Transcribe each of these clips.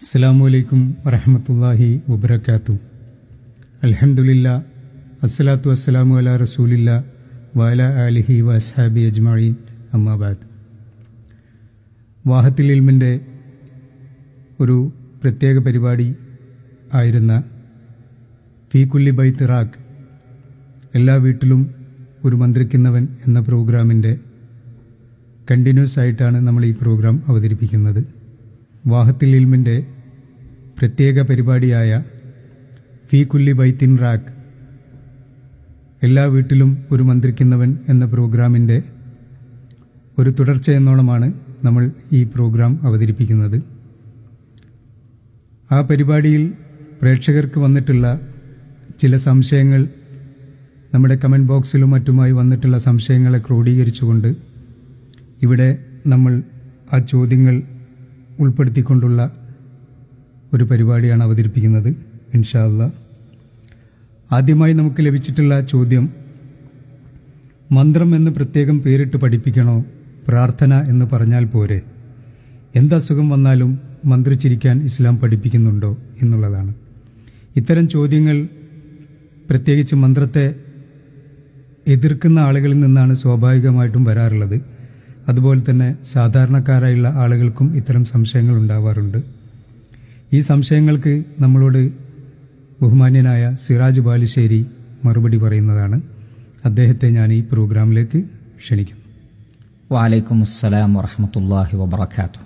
അസ്സാം വലൈക്കും വറഹമത്തല്ലാഹി വബർക്കാത്തു അൽഹംദുലില്ലാ അസ്സലാത്തു വസ്സലാമു അല റസൂലില്ല വഅല ആലിഹി വഅസ്ഹാബി അജ്മഈൻ അമ്മാബാദ് വാഹത്തിൽ ഇൽമിൻ്റെ ഒരു പ്രത്യേക പരിപാടി ആയിരുന്ന ഫീ കുല്ലി ബൈത്ത് റാഖ് എല്ലാ വീട്ടിലും ഒരു മന്ത്രിക്കുന്നവൻ എന്ന പ്രോഗ്രാമിൻ്റെ കണ്ടിന്യൂസ് ആയിട്ടാണ് നമ്മൾ ഈ പ്രോഗ്രാം അവതരിപ്പിക്കുന്നത് വാഹത്തിൽ ഇൽമിൻ്റെ പ്രത്യേക പരിപാടിയായ ഫീ കുല്ലി ബൈത്തിൻ റാക്ക് എല്ലാ വീട്ടിലും ഒരു മന്ത്രിക്കുന്നവൻ എന്ന പ്രോഗ്രാമിൻ്റെ ഒരു തുടർച്ച എന്നോണമാണ് നമ്മൾ ഈ പ്രോഗ്രാം അവതരിപ്പിക്കുന്നത് ആ പരിപാടിയിൽ പ്രേക്ഷകർക്ക് വന്നിട്ടുള്ള ചില സംശയങ്ങൾ നമ്മുടെ കമൻറ്റ് ബോക്സിലും മറ്റുമായി വന്നിട്ടുള്ള സംശയങ്ങളെ ക്രോഡീകരിച്ചുകൊണ്ട് ഇവിടെ നമ്മൾ ആ ചോദ്യങ്ങൾ ഉൾപ്പെടുത്തിക്കൊണ്ടുള്ള ഒരു പരിപാടിയാണ് അവതരിപ്പിക്കുന്നത് ഇൻഷാല്ല ആദ്യമായി നമുക്ക് ലഭിച്ചിട്ടുള്ള ചോദ്യം മന്ത്രം എന്ന് പ്രത്യേകം പേരിട്ട് പഠിപ്പിക്കണോ പ്രാർത്ഥന എന്ന് പറഞ്ഞാൽ പോരെ എന്തസുഖം വന്നാലും മന്ത്രിച്ചിരിക്കാൻ ഇസ്ലാം പഠിപ്പിക്കുന്നുണ്ടോ എന്നുള്ളതാണ് ഇത്തരം ചോദ്യങ്ങൾ പ്രത്യേകിച്ച് മന്ത്രത്തെ എതിർക്കുന്ന ആളുകളിൽ നിന്നാണ് സ്വാഭാവികമായിട്ടും വരാറുള്ളത് അതുപോലെ തന്നെ സാധാരണക്കാരായുള്ള ആളുകൾക്കും ഇത്തരം സംശയങ്ങൾ ഉണ്ടാവാറുണ്ട് ഈ സംശയങ്ങൾക്ക് നമ്മളോട് ബഹുമാന്യനായ സിറാജ് ബാലുശ്ശേരി മറുപടി പറയുന്നതാണ് അദ്ദേഹത്തെ ഞാൻ ഈ പ്രോഗ്രാമിലേക്ക് ക്ഷണിക്കുന്നു وعليكم السلام ورحمة الله وبركاته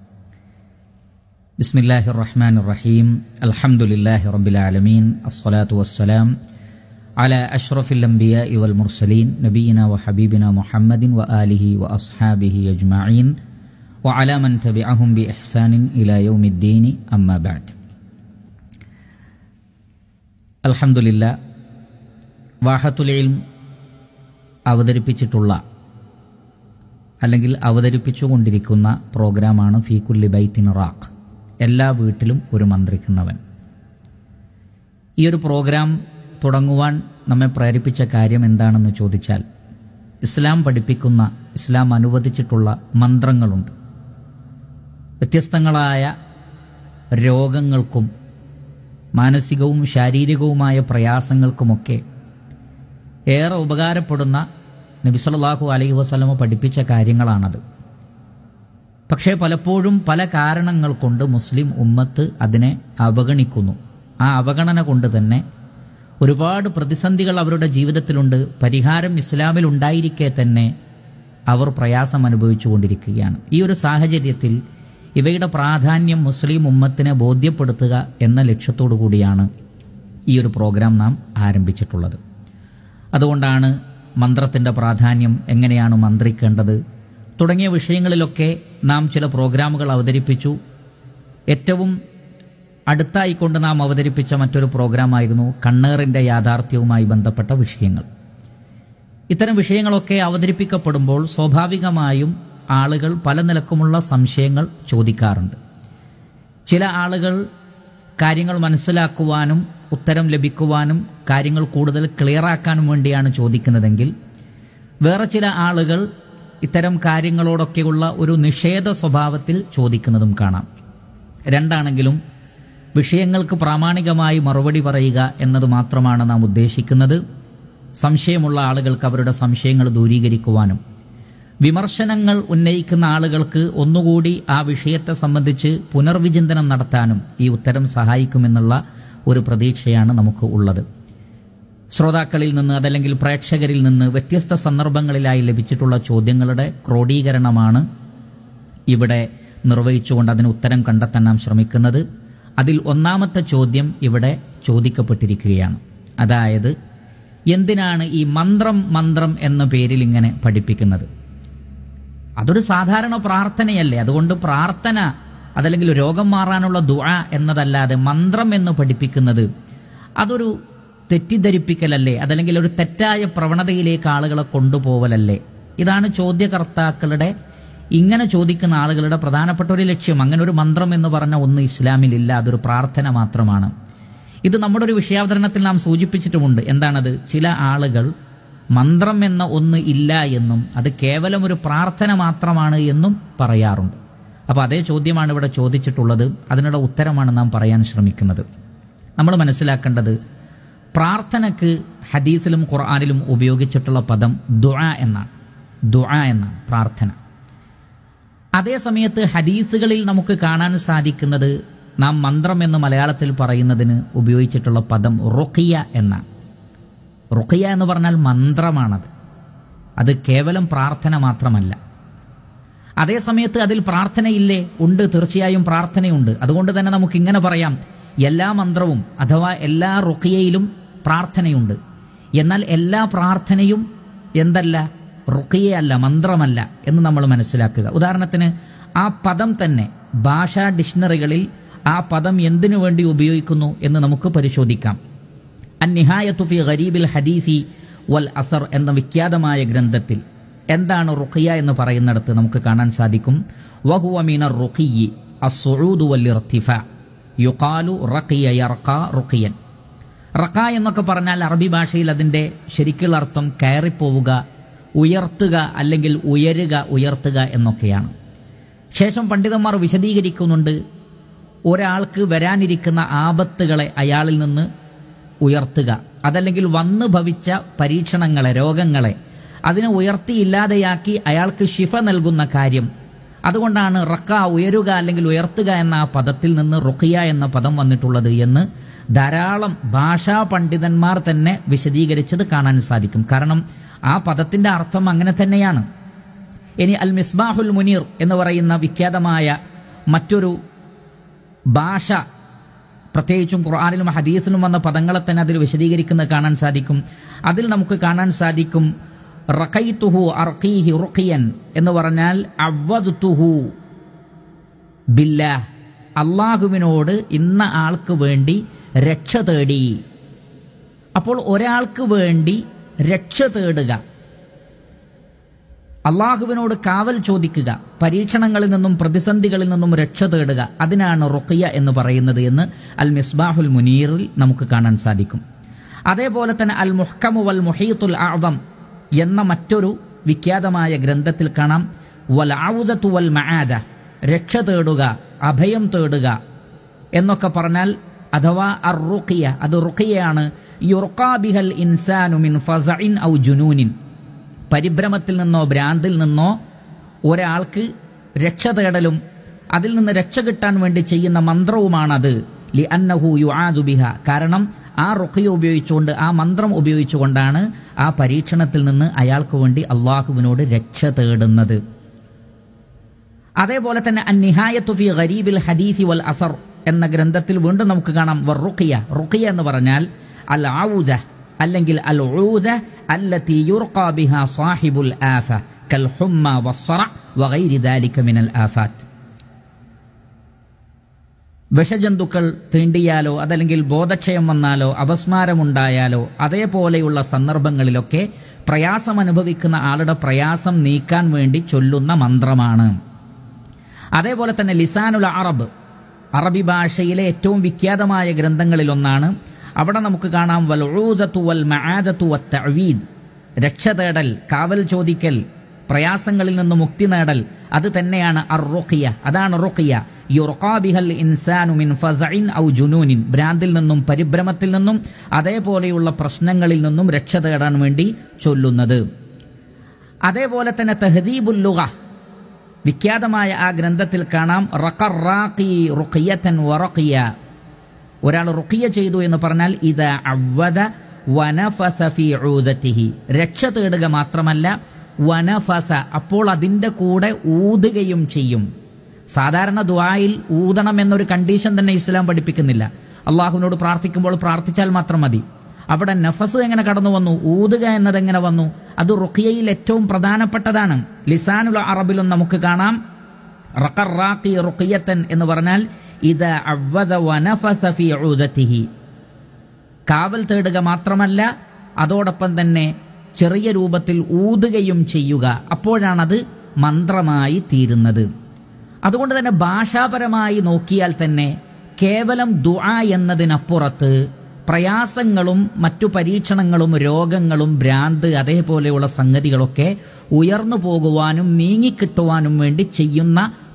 بسم الله الرحمن الرحيم الحمد لله رب العالمين الصلاة والسلام على أشرف الأنبياء والمرسلين نبينا وحبيبنا محمد وآله وأصحابه أجمعين وعلى من تبعهم بإحسان إلى يوم الدين أما بعد الحمد لله വാഹത്തുൽ ഇൽം അവതരിപ്പിച്ചിട്ടുള്ള അല്ലെങ്കിൽ അവതരിപ്പിച്ചുകൊണ്ടിരിക്കുന്ന പ്രോഗ്രാമാണ് ഫീക്കുല്ലി ബൈത്തിൻ റാഖ് എല്ലാ വീട്ടിലും ഒരു മന്ത്രിക്കുന്നവൻ ഈ ഒരു പ്രോഗ്രാം തുടങ്ങുവാൻ നമ്മെ പ്രേരിപ്പിച്ച കാര്യം എന്താണെന്ന് ചോദിച്ചാൽ ഇസ്ലാം പഠിപ്പിക്കുന്ന ഇസ്ലാം അനുവദിച്ചിട്ടുള്ള മന്ത്രങ്ങളുണ്ട് വ്യത്യസ്തങ്ങളായ രോഗങ്ങൾക്കും മാനസികവും ശാരീരികവുമായ പ്രയാസങ്ങൾക്കുമൊക്കെ ഏറെ ഉപകാരപ്പെടുന്ന നബിസല്ലാഹു അലൈഹി വസ്ലമ പഠിപ്പിച്ച കാര്യങ്ങളാണത് പക്ഷേ പലപ്പോഴും പല കാരണങ്ങൾ കൊണ്ട് മുസ്ലിം ഉമ്മത്ത് അതിനെ അവഗണിക്കുന്നു ആ അവഗണന കൊണ്ട് തന്നെ ഒരുപാട് പ്രതിസന്ധികൾ അവരുടെ ജീവിതത്തിലുണ്ട് പരിഹാരം ഇസ്ലാമിൽ ഉണ്ടായിരിക്കെ തന്നെ അവർ പ്രയാസം അനുഭവിച്ചു കൊണ്ടിരിക്കുകയാണ് ഈ ഒരു സാഹചര്യത്തിൽ ഇവയുടെ പ്രാധാന്യം മുസ്ലിം ഉമ്മത്തിനെ ബോധ്യപ്പെടുത്തുക എന്ന ലക്ഷ്യത്തോടു കൂടിയാണ് ഈ ഒരു പ്രോഗ്രാം നാം ആരംഭിച്ചിട്ടുള്ളത് അതുകൊണ്ടാണ് മന്ത്രത്തിൻ്റെ പ്രാധാന്യം എങ്ങനെയാണ് മന്ത്രിക്കേണ്ടത് തുടങ്ങിയ വിഷയങ്ങളിലൊക്കെ നാം ചില പ്രോഗ്രാമുകൾ അവതരിപ്പിച്ചു ഏറ്റവും അടുത്തായിക്കൊണ്ട് നാം അവതരിപ്പിച്ച മറ്റൊരു പ്രോഗ്രാമായിരുന്നു കണ്ണേറിൻ്റെ യാഥാർത്ഥ്യവുമായി ബന്ധപ്പെട്ട വിഷയങ്ങൾ ഇത്തരം വിഷയങ്ങളൊക്കെ അവതരിപ്പിക്കപ്പെടുമ്പോൾ സ്വാഭാവികമായും ആളുകൾ പല നിലക്കുമുള്ള സംശയങ്ങൾ ചോദിക്കാറുണ്ട് ചില ആളുകൾ കാര്യങ്ങൾ മനസ്സിലാക്കുവാനും ഉത്തരം ലഭിക്കുവാനും കാര്യങ്ങൾ കൂടുതൽ ക്ലിയറാക്കാനും വേണ്ടിയാണ് ചോദിക്കുന്നതെങ്കിൽ വേറെ ചില ആളുകൾ ഇത്തരം കാര്യങ്ങളോടൊക്കെയുള്ള ഒരു നിഷേധ സ്വഭാവത്തിൽ ചോദിക്കുന്നതും കാണാം രണ്ടാണെങ്കിലും വിഷയങ്ങൾക്ക് പ്രാമാണികമായി മറുപടി പറയുക എന്നത് മാത്രമാണ് നാം ഉദ്ദേശിക്കുന്നത് സംശയമുള്ള ആളുകൾക്ക് അവരുടെ സംശയങ്ങൾ ദൂരീകരിക്കുവാനും വിമർശനങ്ങൾ ഉന്നയിക്കുന്ന ആളുകൾക്ക് ഒന്നുകൂടി ആ വിഷയത്തെ സംബന്ധിച്ച് പുനർവിചിന്തനം നടത്താനും ഈ ഉത്തരം സഹായിക്കുമെന്നുള്ള ഒരു പ്രതീക്ഷയാണ് നമുക്ക് ഉള്ളത് ശ്രോതാക്കളിൽ നിന്ന് അതല്ലെങ്കിൽ പ്രേക്ഷകരിൽ നിന്ന് വ്യത്യസ്ത സന്ദർഭങ്ങളിലായി ലഭിച്ചിട്ടുള്ള ചോദ്യങ്ങളുടെ ക്രോഡീകരണമാണ് ഇവിടെ നിർവഹിച്ചുകൊണ്ട് അതിന് ഉത്തരം കണ്ടെത്താൻ നാം ശ്രമിക്കുന്നത് അതിൽ ഒന്നാമത്തെ ചോദ്യം ഇവിടെ ചോദിക്കപ്പെട്ടിരിക്കുകയാണ് അതായത് എന്തിനാണ് ഈ മന്ത്രം മന്ത്രം എന്ന പേരിൽ ഇങ്ങനെ പഠിപ്പിക്കുന്നത് അതൊരു സാധാരണ പ്രാർത്ഥനയല്ലേ അതുകൊണ്ട് പ്രാർത്ഥന അതല്ലെങ്കിൽ രോഗം മാറാനുള്ള ദുആ എന്നതല്ലാതെ മന്ത്രം എന്ന് പഠിപ്പിക്കുന്നത് അതൊരു തെറ്റിദ്ധരിപ്പിക്കലല്ലേ അതല്ലെങ്കിൽ ഒരു തെറ്റായ പ്രവണതയിലേക്ക് ആളുകളെ കൊണ്ടുപോവലല്ലേ ഇതാണ് ചോദ്യകർത്താക്കളുടെ ഇങ്ങനെ ചോദിക്കുന്ന ആളുകളുടെ പ്രധാനപ്പെട്ട ഒരു ലക്ഷ്യം അങ്ങനെ ഒരു മന്ത്രം എന്ന് പറഞ്ഞ ഒന്ന് ഇസ്ലാമിലില്ല അതൊരു പ്രാർത്ഥന മാത്രമാണ് ഇത് നമ്മുടെ ഒരു വിഷയാവതരണത്തിൽ നാം സൂചിപ്പിച്ചിട്ടുമുണ്ട് എന്താണത് ചില ആളുകൾ മന്ത്രം എന്ന ഒന്ന് ഇല്ല എന്നും അത് കേവലം ഒരു പ്രാർത്ഥന മാത്രമാണ് എന്നും പറയാറുണ്ട് അപ്പോൾ അതേ ചോദ്യമാണ് ഇവിടെ ചോദിച്ചിട്ടുള്ളത് അതിനുള്ള ഉത്തരമാണ് നാം പറയാൻ ശ്രമിക്കുന്നത് നമ്മൾ മനസ്സിലാക്കേണ്ടത് പ്രാർത്ഥനയ്ക്ക് ഹദീസിലും ഖുർആാനിലും ഉപയോഗിച്ചിട്ടുള്ള പദം ദുആ എന്നാണ് ദുആ എന്നാണ് പ്രാർത്ഥന അതേ സമയത്ത് ഹദീസുകളിൽ നമുക്ക് കാണാൻ സാധിക്കുന്നത് നാം മന്ത്രം എന്ന് മലയാളത്തിൽ പറയുന്നതിന് ഉപയോഗിച്ചിട്ടുള്ള പദം റുഖിയ എന്നാണ് റുഖിയ എന്ന് പറഞ്ഞാൽ മന്ത്രമാണത് അത് കേവലം പ്രാർത്ഥന മാത്രമല്ല അതേ സമയത്ത് അതിൽ പ്രാർത്ഥനയില്ലേ ഉണ്ട് തീർച്ചയായും പ്രാർത്ഥനയുണ്ട് അതുകൊണ്ട് തന്നെ നമുക്ക് ഇങ്ങനെ പറയാം എല്ലാ മന്ത്രവും അഥവാ എല്ലാ റുഖിയയിലും പ്രാർത്ഥനയുണ്ട് എന്നാൽ എല്ലാ പ്രാർത്ഥനയും എന്തല്ല റുഖിയയല്ല മന്ത്രമല്ല എന്ന് നമ്മൾ മനസ്സിലാക്കുക ഉദാഹരണത്തിന് ആ പദം തന്നെ ഭാഷാ ഡിക്ഷണറികളിൽ ആ പദം എന്തിനു വേണ്ടി ഉപയോഗിക്കുന്നു എന്ന് നമുക്ക് പരിശോധിക്കാം അന്നിഹായത്തു ഫി ഗരീബിൽ ഹദീസി വൽ അസർ എന്ന വിഖ്യാതമായ ഗ്രന്ഥത്തിൽ എന്താണ് റുഖിയ എന്ന് പറയുന്നിടത്ത് നമുക്ക് കാണാൻ സാധിക്കും വഹുവ മീന റുഖിയി അസ്സുഊദു വൽ ഇർത്തിഫ യുഖാലു റഖിയ യർഖ റുഖിയൻ റഖ എന്നൊക്കെ പറഞ്ഞാൽ അറബി ഭാഷയിൽ അതിൻ്റെ ശരിക്കുള്ള അർത്ഥം കയറിപ്പോവുക ഉയർത്തുക അല്ലെങ്കിൽ ഉയരുക ഉയർത്തുക എന്നൊക്കെയാണ് ശേഷം പണ്ഡിതന്മാർ വിശദീകരിക്കുന്നുണ്ട് ഒരാൾക്ക് വരാനിരിക്കുന്ന ആപത്തുകളെ അയാളിൽ നിന്ന് ഉയർത്തുക അതല്ലെങ്കിൽ വന്നു ഭവിച്ച പരീക്ഷണങ്ങളെ രോഗങ്ങളെ അതിനെ ഉയർത്തിയില്ലാതെയാക്കി അയാൾക്ക് ശിഫ നൽകുന്ന കാര്യം അതുകൊണ്ടാണ് റക്ക ഉയരുക അല്ലെങ്കിൽ ഉയർത്തുക എന്ന ആ പദത്തിൽ നിന്ന് റുഖിയ എന്ന പദം വന്നിട്ടുള്ളത് എന്ന് ധാരാളം ഭാഷാ പണ്ഡിതന്മാർ തന്നെ വിശദീകരിച്ചത് കാണാൻ സാധിക്കും കാരണം ആ പദത്തിന്റെ അർത്ഥം അങ്ങനെ തന്നെയാണ് ഇനി അൽ മിസ്ബാഹുൽ മുനീർ എന്ന് പറയുന്ന വിഖ്യാതമായ മറ്റൊരു ഭാഷ പ്രത്യേകിച്ചും ഖുർആാനിലും ഹദീസിലും വന്ന പദങ്ങളെ തന്നെ അതിൽ വിശദീകരിക്കുന്നത് കാണാൻ സാധിക്കും അതിൽ നമുക്ക് കാണാൻ സാധിക്കും റഖൈത്തുഹു അർഖീഹി റുഖിയൻ എന്ന് പറഞ്ഞാൽ അവദ്തുഹു ബില്ലാ അള്ളാഹുവിനോട് ഇന്ന ആൾക്ക് വേണ്ടി രക്ഷ തേടി അപ്പോൾ ഒരാൾക്ക് വേണ്ടി രക്ഷ തേടുക അള്ളാഹുവിനോട് കാവൽ ചോദിക്കുക പരീക്ഷണങ്ങളിൽ നിന്നും പ്രതിസന്ധികളിൽ നിന്നും രക്ഷ തേടുക അതിനാണ് റുഖിയ എന്ന് പറയുന്നത് എന്ന് അൽ മിസ്ബാഹുൽ മുനീറിൽ നമുക്ക് കാണാൻ സാധിക്കും അതേപോലെ തന്നെ അൽ മുഹ്കമു വൽ മുഹീത്തുൽ ആദം എന്ന മറ്റൊരു വിഖ്യാതമായ ഗ്രന്ഥത്തിൽ കാണാം വൽ ഔദത്തു വൽ മആദ രക്ഷ തേടുക അഭയം തേടുക എന്നൊക്കെ പറഞ്ഞാൽ അഥവാ അർ റുഖിയ അത് റുഖിയയാണ് യുർക്കാബിഹൽ ഇൻസാനു മിൻ ഫസഇൻ ഔ ജുനൂനിൻ പരിഭ്രമത്തിൽ നിന്നോ ഭ്രാന്തിൽ നിന്നോ ഒരാൾക്ക് രക്ഷ തേടലും അതിൽ നിന്ന് രക്ഷ കിട്ടാൻ വേണ്ടി ചെയ്യുന്ന മന്ത്രവുമാണത് ലി അന്നഹു യുആദു ബിഹ കാരണം ആ റുഖിയ ഉപയോഗിച്ചുകൊണ്ട് ആ മന്ത്രം ഉപയോഗിച്ചുകൊണ്ടാണ് ആ പരീക്ഷണത്തിൽ നിന്ന് അയാൾക്ക് വേണ്ടി അള്ളാഹുവിനോട് രക്ഷ തേടുന്നത് അതേപോലെ തന്നെ അന്നിഹായത്തു ഫി ഗരീബിൽ ഹദീസി വൽ അസർ എന്ന ഗ്രന്ഥത്തിൽ വീണ്ടും നമുക്ക് കാണാം വർ റുഖിയ റുഖിയ എന്ന് പറഞ്ഞാൽ അൽ ഔദ അല്ലെങ്കിൽ അൽ ഊദ അല്ലത്തി യുർഖാ ബിഹ സാഹിബുൽ ആഫ കൽ ഹുമ്മ വസ്സറ വഗൈരി ദാലിക മിനൽ ആഫാത്ത് വിഷജന്തുക്കൾ തീണ്ടിയാലോ അതല്ലെങ്കിൽ ബോധക്ഷയം വന്നാലോ അപസ്മാരമുണ്ടായാലോ അതേപോലെയുള്ള സന്ദർഭങ്ങളിലൊക്കെ പ്രയാസം അനുഭവിക്കുന്ന ആളുടെ പ്രയാസം നീക്കാൻ വേണ്ടി ചൊല്ലുന്ന മന്ത്രമാണ് അതേപോലെ തന്നെ ലിസാനുൽ അറബ് അറബി ഭാഷയിലെ ഏറ്റവും വിഖ്യാതമായ ഗ്രന്ഥങ്ങളിലൊന്നാണ് അവിടെ നമുക്ക് കാണാം വൽ ഊദത്തു വൽ മആദത്തു വത്തഅവീദ് രക്ഷ തേടൽ കാവൽ ചോദിക്കൽ പ്രയാസങ്ങളിൽ നിന്ന് മുക്തി നേടൽ അത് തന്നെയാണ് അർ റുഖിയ അതാണ് റുഖിയ യുർഖാബിഹൽ ഇൻസാനു മിൻ ഫസഇൻ ഔ ജുനൂനിൻ ഭ്രാന്തിൽ നിന്നും പരിഭ്രമത്തിൽ നിന്നും അതേപോലെയുള്ള പ്രശ്നങ്ങളിൽ നിന്നും രക്ഷ തേടാൻ വേണ്ടി ചൊല്ലുന്നത് അതേപോലെ തന്നെ തഹദീബുൽ ലുഗ വിഖ്യാതമായ ആ ഗ്രന്ഥത്തിൽ കാണാം റഖറാഖി റുഖിയത്തൻ വറഖിയ ഒരാൾ റുഖിയ ചെയ്തു എന്ന് പറഞ്ഞാൽ ഇത് അവദ വനഫസ ഫി ഊദത്തിഹി രക്ഷ തേടുക മാത്രമല്ല വനഫസ അപ്പോൾ അതിൻ്റെ കൂടെ ഊതുകയും ചെയ്യും സാധാരണ ദുആയിൽ ഊതണം എന്നൊരു കണ്ടീഷൻ തന്നെ ഇസ്ലാം പഠിപ്പിക്കുന്നില്ല അള്ളാഹുവിനോട് പ്രാർത്ഥിക്കുമ്പോൾ പ്രാർത്ഥിച്ചാൽ മാത്രം മതി അവിടെ നഫസ് എങ്ങനെ കടന്നു വന്നു ഊതുക എന്നത് എങ്ങനെ വന്നു അത് റുഖിയയിൽ ഏറ്റവും പ്രധാനപ്പെട്ടതാണ് ലിസാനുൽ അറബിലും നമുക്ക് കാണാം റഖറാഖി റുഖിയത്തൻ എന്ന് പറഞ്ഞാൽ ഇത് അവദ വനഫസ ഫി ഊദത്തിഹി കാവൽ തേടുക മാത്രമല്ല അതോടൊപ്പം തന്നെ ചെറിയ രൂപത്തിൽ ഊതുകയും ചെയ്യുക അപ്പോഴാണത് മന്ത്രമായി തീരുന്നത് അതുകൊണ്ട് തന്നെ ഭാഷാപരമായി നോക്കിയാൽ തന്നെ കേവലം ദുആ എന്നതിനപ്പുറത്ത് പ്രയാസങ്ങളും മറ്റു പരീക്ഷണങ്ങളും രോഗങ്ങളും ഭ്രാന്ത് അതേപോലെയുള്ള സംഗതികളൊക്കെ ഉയർന്നു പോകുവാനും നീങ്ങിക്കിട്ടുവാനും വേണ്ടി ചെയ്യുന്ന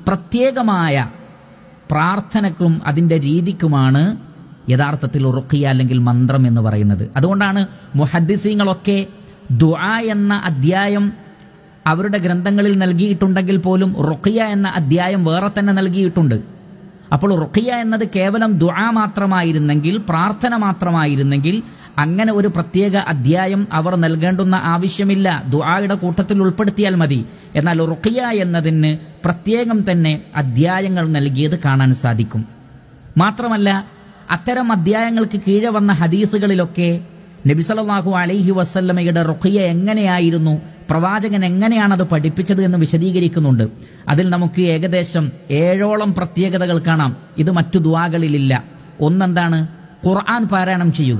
പ്രത്യേകമായ പ്രാർത്ഥനക്കും അതിൻ്റെ രീതിക്കുമാണ് യഥാർത്ഥത്തിൽ റുഖിയ അല്ലെങ്കിൽ മന്ത്രം എന്ന് പറയുന്നത് അതുകൊണ്ടാണ് മുഹദ്ദിസീങ്ങളൊക്കെ ദുആ എന്ന അധ്യായം അവരുടെ ഗ്രന്ഥങ്ങളിൽ നൽകിയിട്ടുണ്ടെങ്കിൽ പോലും റുഖിയ എന്ന അധ്യായം വേറെ തന്നെ നൽകിയിട്ടുണ്ട് അപ്പോൾ റുഖിയ എന്നത് കേവലം ദുആ മാത്രമായിരുന്നെങ്കിൽ പ്രാർത്ഥന മാത്രമായിരുന്നെങ്കിൽ അങ്ങനെ ഒരു പ്രത്യേക അധ്യായം അവർ നൽകേണ്ടുന്ന ആവശ്യമില്ല ദുആയുടെ കൂട്ടത്തിൽ ഉൾപ്പെടുത്തിയാൽ മതി എന്നാൽ റുഖിയ എന്നതിന് പ്രത്യേകം തന്നെ അധ്യായങ്ങൾ നൽകിയത് കാണാൻ സാധിക്കും മാത്രമല്ല അത്തരം അധ്യായങ്ങൾക്ക് കീഴെ വന്ന ഹദീസുകളിലൊക്കെ നബിസലാഹു അലൈഹി വസല്ലമയുടെ റുഖിയ എങ്ങനെയായിരുന്നു പ്രവാചകൻ എങ്ങനെയാണ് അത് പഠിപ്പിച്ചത് എന്ന് വിശദീകരിക്കുന്നുണ്ട് അതിൽ നമുക്ക് ഏകദേശം ഏഴോളം പ്രത്യേകതകൾ കാണാം ഇത് മറ്റു ദുവാകളിലില്ല ഒന്നെന്താണ് ഖുർആൻ പാരായണം ചെയ്യുക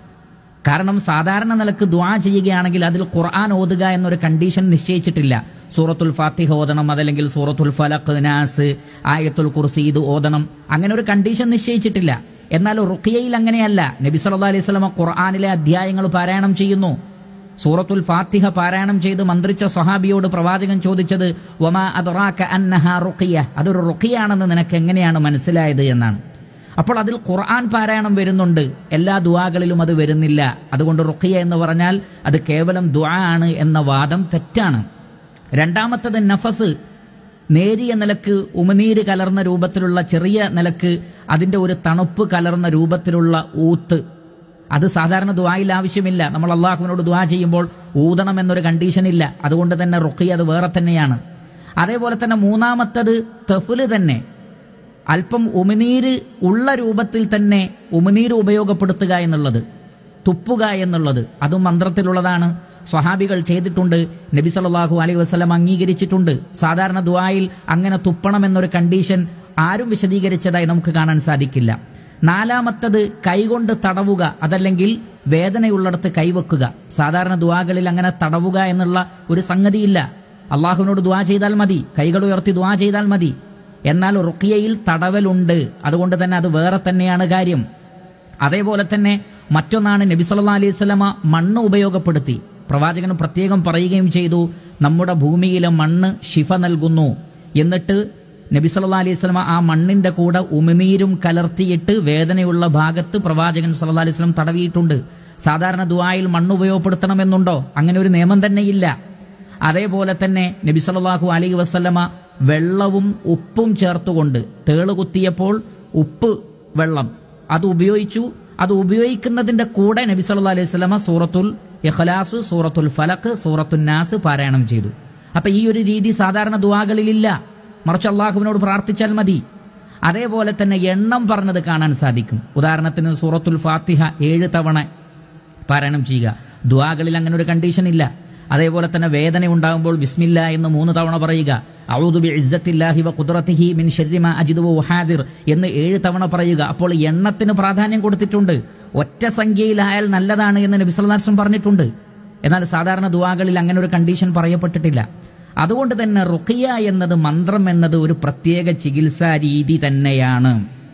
കാരണം സാധാരണ നിലക്ക് ദ്വാ ചെയ്യുകയാണെങ്കിൽ അതിൽ ഖുർആൻ ഓതുക എന്നൊരു കണ്ടീഷൻ നിശ്ചയിച്ചിട്ടില്ല സൂറത്തുൽ ഫാത്തിഹ ഓതണം അതല്ലെങ്കിൽ സൂറത്തുൽ ഫലഖ് നാസ് ആയത്തുൽ കുർസി ഇത് ഓതണം അങ്ങനെ ഒരു കണ്ടീഷൻ നിശ്ചയിച്ചിട്ടില്ല എന്നാൽ റുഖിയയിൽ അങ്ങനെയല്ല നബി സല്ലല്ലാഹു അലൈഹി വസല്ലമ ഖുർആനിലെ അധ്യായങ്ങൾ പാരായണം ചെയ്യുന്നു സൂറത്തുൽ ഫാത്തിഹ പാരായണം ചെയ്ത് മന്ത്രിച്ച സ്വഹാബിയോട് പ്രവാചകൻ ചോദിച്ചത് വമാ അദ്റാക അന്നഹ റുഖിയ അതൊരു റുഖിയാണെന്ന് നിനക്ക് എങ്ങനെയാണ് മനസ്സിലായത് എന്നാണ് അപ്പോൾ അതിൽ ഖുർആൻ പാരായണം വരുന്നുണ്ട് എല്ലാ ദുആകളിലും അത് വരുന്നില്ല അതുകൊണ്ട് റുഖിയ എന്ന് പറഞ്ഞാൽ അത് കേവലം ദുആ ആണ് എന്ന വാദം തെറ്റാണ് രണ്ടാമത്തത് നഫസ് നേരിയ നിലക്ക് ഉമിനീര് കലർന്ന രൂപത്തിലുള്ള ചെറിയ നിലക്ക് അതിന്റെ ഒരു തണുപ്പ് കലർന്ന രൂപത്തിലുള്ള ഊത്ത് അത് സാധാരണ ദുആയിൽ ആവശ്യമില്ല നമ്മൾ അള്ളാഹുവിനോട് ദുആ ചെയ്യുമ്പോൾ ഊതണം എന്നൊരു കണ്ടീഷൻ ഇല്ല അതുകൊണ്ട് തന്നെ റുഖിയ അത് വേറെ തന്നെയാണ് അതേപോലെ തന്നെ മൂന്നാമത്തത് തെഫുല് തന്നെ അല്പം ഉമിനീര് ഉള്ള രൂപത്തിൽ തന്നെ ഉമിനീര് ഉപയോഗപ്പെടുത്തുക എന്നുള്ളത് തുപ്പുക എന്നുള്ളത് അതും മന്ത്രത്തിലുള്ളതാണ് സ്വഹാബികൾ ചെയ്തിട്ടുണ്ട് നബി സല്ലല്ലാഹു അലൈഹി വസല്ലം അംഗീകരിച്ചിട്ടുണ്ട് സാധാരണ ദുആയിൽ അങ്ങനെ തുപ്പണം എന്നൊരു കണ്ടീഷൻ ആരും വിശദീകരിച്ചതായി നമുക്ക് കാണാൻ സാധിക്കില്ല നാലാമത്തത് കൈകൊണ്ട് തടവുക അതല്ലെങ്കിൽ വേദനയുള്ളിടത്ത് കൈവെക്കുക സാധാരണ ദുആകളിൽ അങ്ങനെ തടവുക എന്നുള്ള ഒരു സംഗതിയില്ല അള്ളാഹുവിനോട് ദുആ ചെയ്താൽ മതി കൈകൾ ഉയർത്തി ദുആ ചെയ്താൽ മതി എന്നാൽ റുക്കിയയിൽ തടവലുണ്ട് അതുകൊണ്ട് തന്നെ അത് വേറെ തന്നെയാണ് കാര്യം അതേപോലെ തന്നെ മറ്റൊന്നാണ് നബി സല്ലാ അലൈഹി സ്വലമ മണ്ണ് ഉപയോഗപ്പെടുത്തി പ്രവാചകൻ പ്രത്യേകം പറയുകയും ചെയ്തു നമ്മുടെ ഭൂമിയിലെ മണ്ണ് ശിഫ നൽകുന്നു എന്നിട്ട് നബി സല്ലാ അലൈഹി സ്വലമ ആ മണ്ണിന്റെ കൂടെ ഉമിനീരും കലർത്തിയിട്ട് വേദനയുള്ള ഭാഗത്ത് പ്രവാചകൻ സല്ലാ അലൈഹി സ്വലം തടവിയിട്ടുണ്ട് സാധാരണ ദുആയിൽ മണ്ണ് ഉപയോഗപ്പെടുത്തണമെന്നുണ്ടോ അങ്ങനെ ഒരു നിയമം തന്നെയില്ല അതേപോലെ തന്നെ നബി സല്ലല്ലാഹു അലൈഹി വസല്ലമ വെള്ളവും ഉപ്പും ചേർത്തുകൊണ്ട് തേള് കുത്തിയപ്പോൾ ഉപ്പ് വെള്ളം അത് ഉപയോഗിച്ചു അത് ഉപയോഗിക്കുന്നതിന്റെ കൂടെ നബി സല്ലല്ലാഹു അലൈഹി വസല്ലമ സൂറത്തുൽ ഇഖ്ലാസ് സൂറത്തുൽ ഫലഖ് സൂറത്തുൽ നാസ് പാരായണം ചെയ്തു അപ്പൊ ഈ ഒരു രീതി സാധാരണ ദുആകളിലില്ല മറിച്ച് അള്ളാഹുവിനോട് പ്രാർത്ഥിച്ചാൽ മതി അതേപോലെ തന്നെ എണ്ണം പറഞ്ഞത് കാണാൻ സാധിക്കും ഉദാഹരണത്തിന് സൂറത്തുൽ ഫാത്തിഹ ഏഴ് തവണ പാരായണം ചെയ്യുക ദുആകളിൽ അങ്ങനെ ഒരു കണ്ടീഷൻ ഇല്ല അതേപോലെ തന്നെ വേദന ഉണ്ടാകുമ്പോൾ ബിസ്മില്ല എന്ന് മൂന്ന് തവണ പറയുക ഔദു ബി ഇസ്സത്തില്ലാഹി വ ഖുദ്റത്തിഹി മിൻ ശർരി മാ അജിദു വ ഉഹാദിർ എന്ന് ഏഴ് തവണ പറയുക അപ്പോൾ എണ്ണത്തിന് പ്രാധാന്യം കൊടുത്തിട്ടുണ്ട് ഒറ്റ സംഖ്യയിലായാൽ നല്ലതാണ് എന്ന് നബി സല്ലല്ലാഹു അലൈഹി വസല്ലം പറഞ്ഞിട്ടുണ്ട് എന്നാൽ സാധാരണ ദുആകളിൽ അങ്ങനെ ഒരു കണ്ടീഷൻ പറയപ്പെട്ടിട്ടില്ല അതുകൊണ്ട് തന്നെ റുഖിയ എന്നത് മന്ത്രം എന്നത് ഒരു പ്രത്യേക ചികിത്സാ രീതി തന്നെയാണ്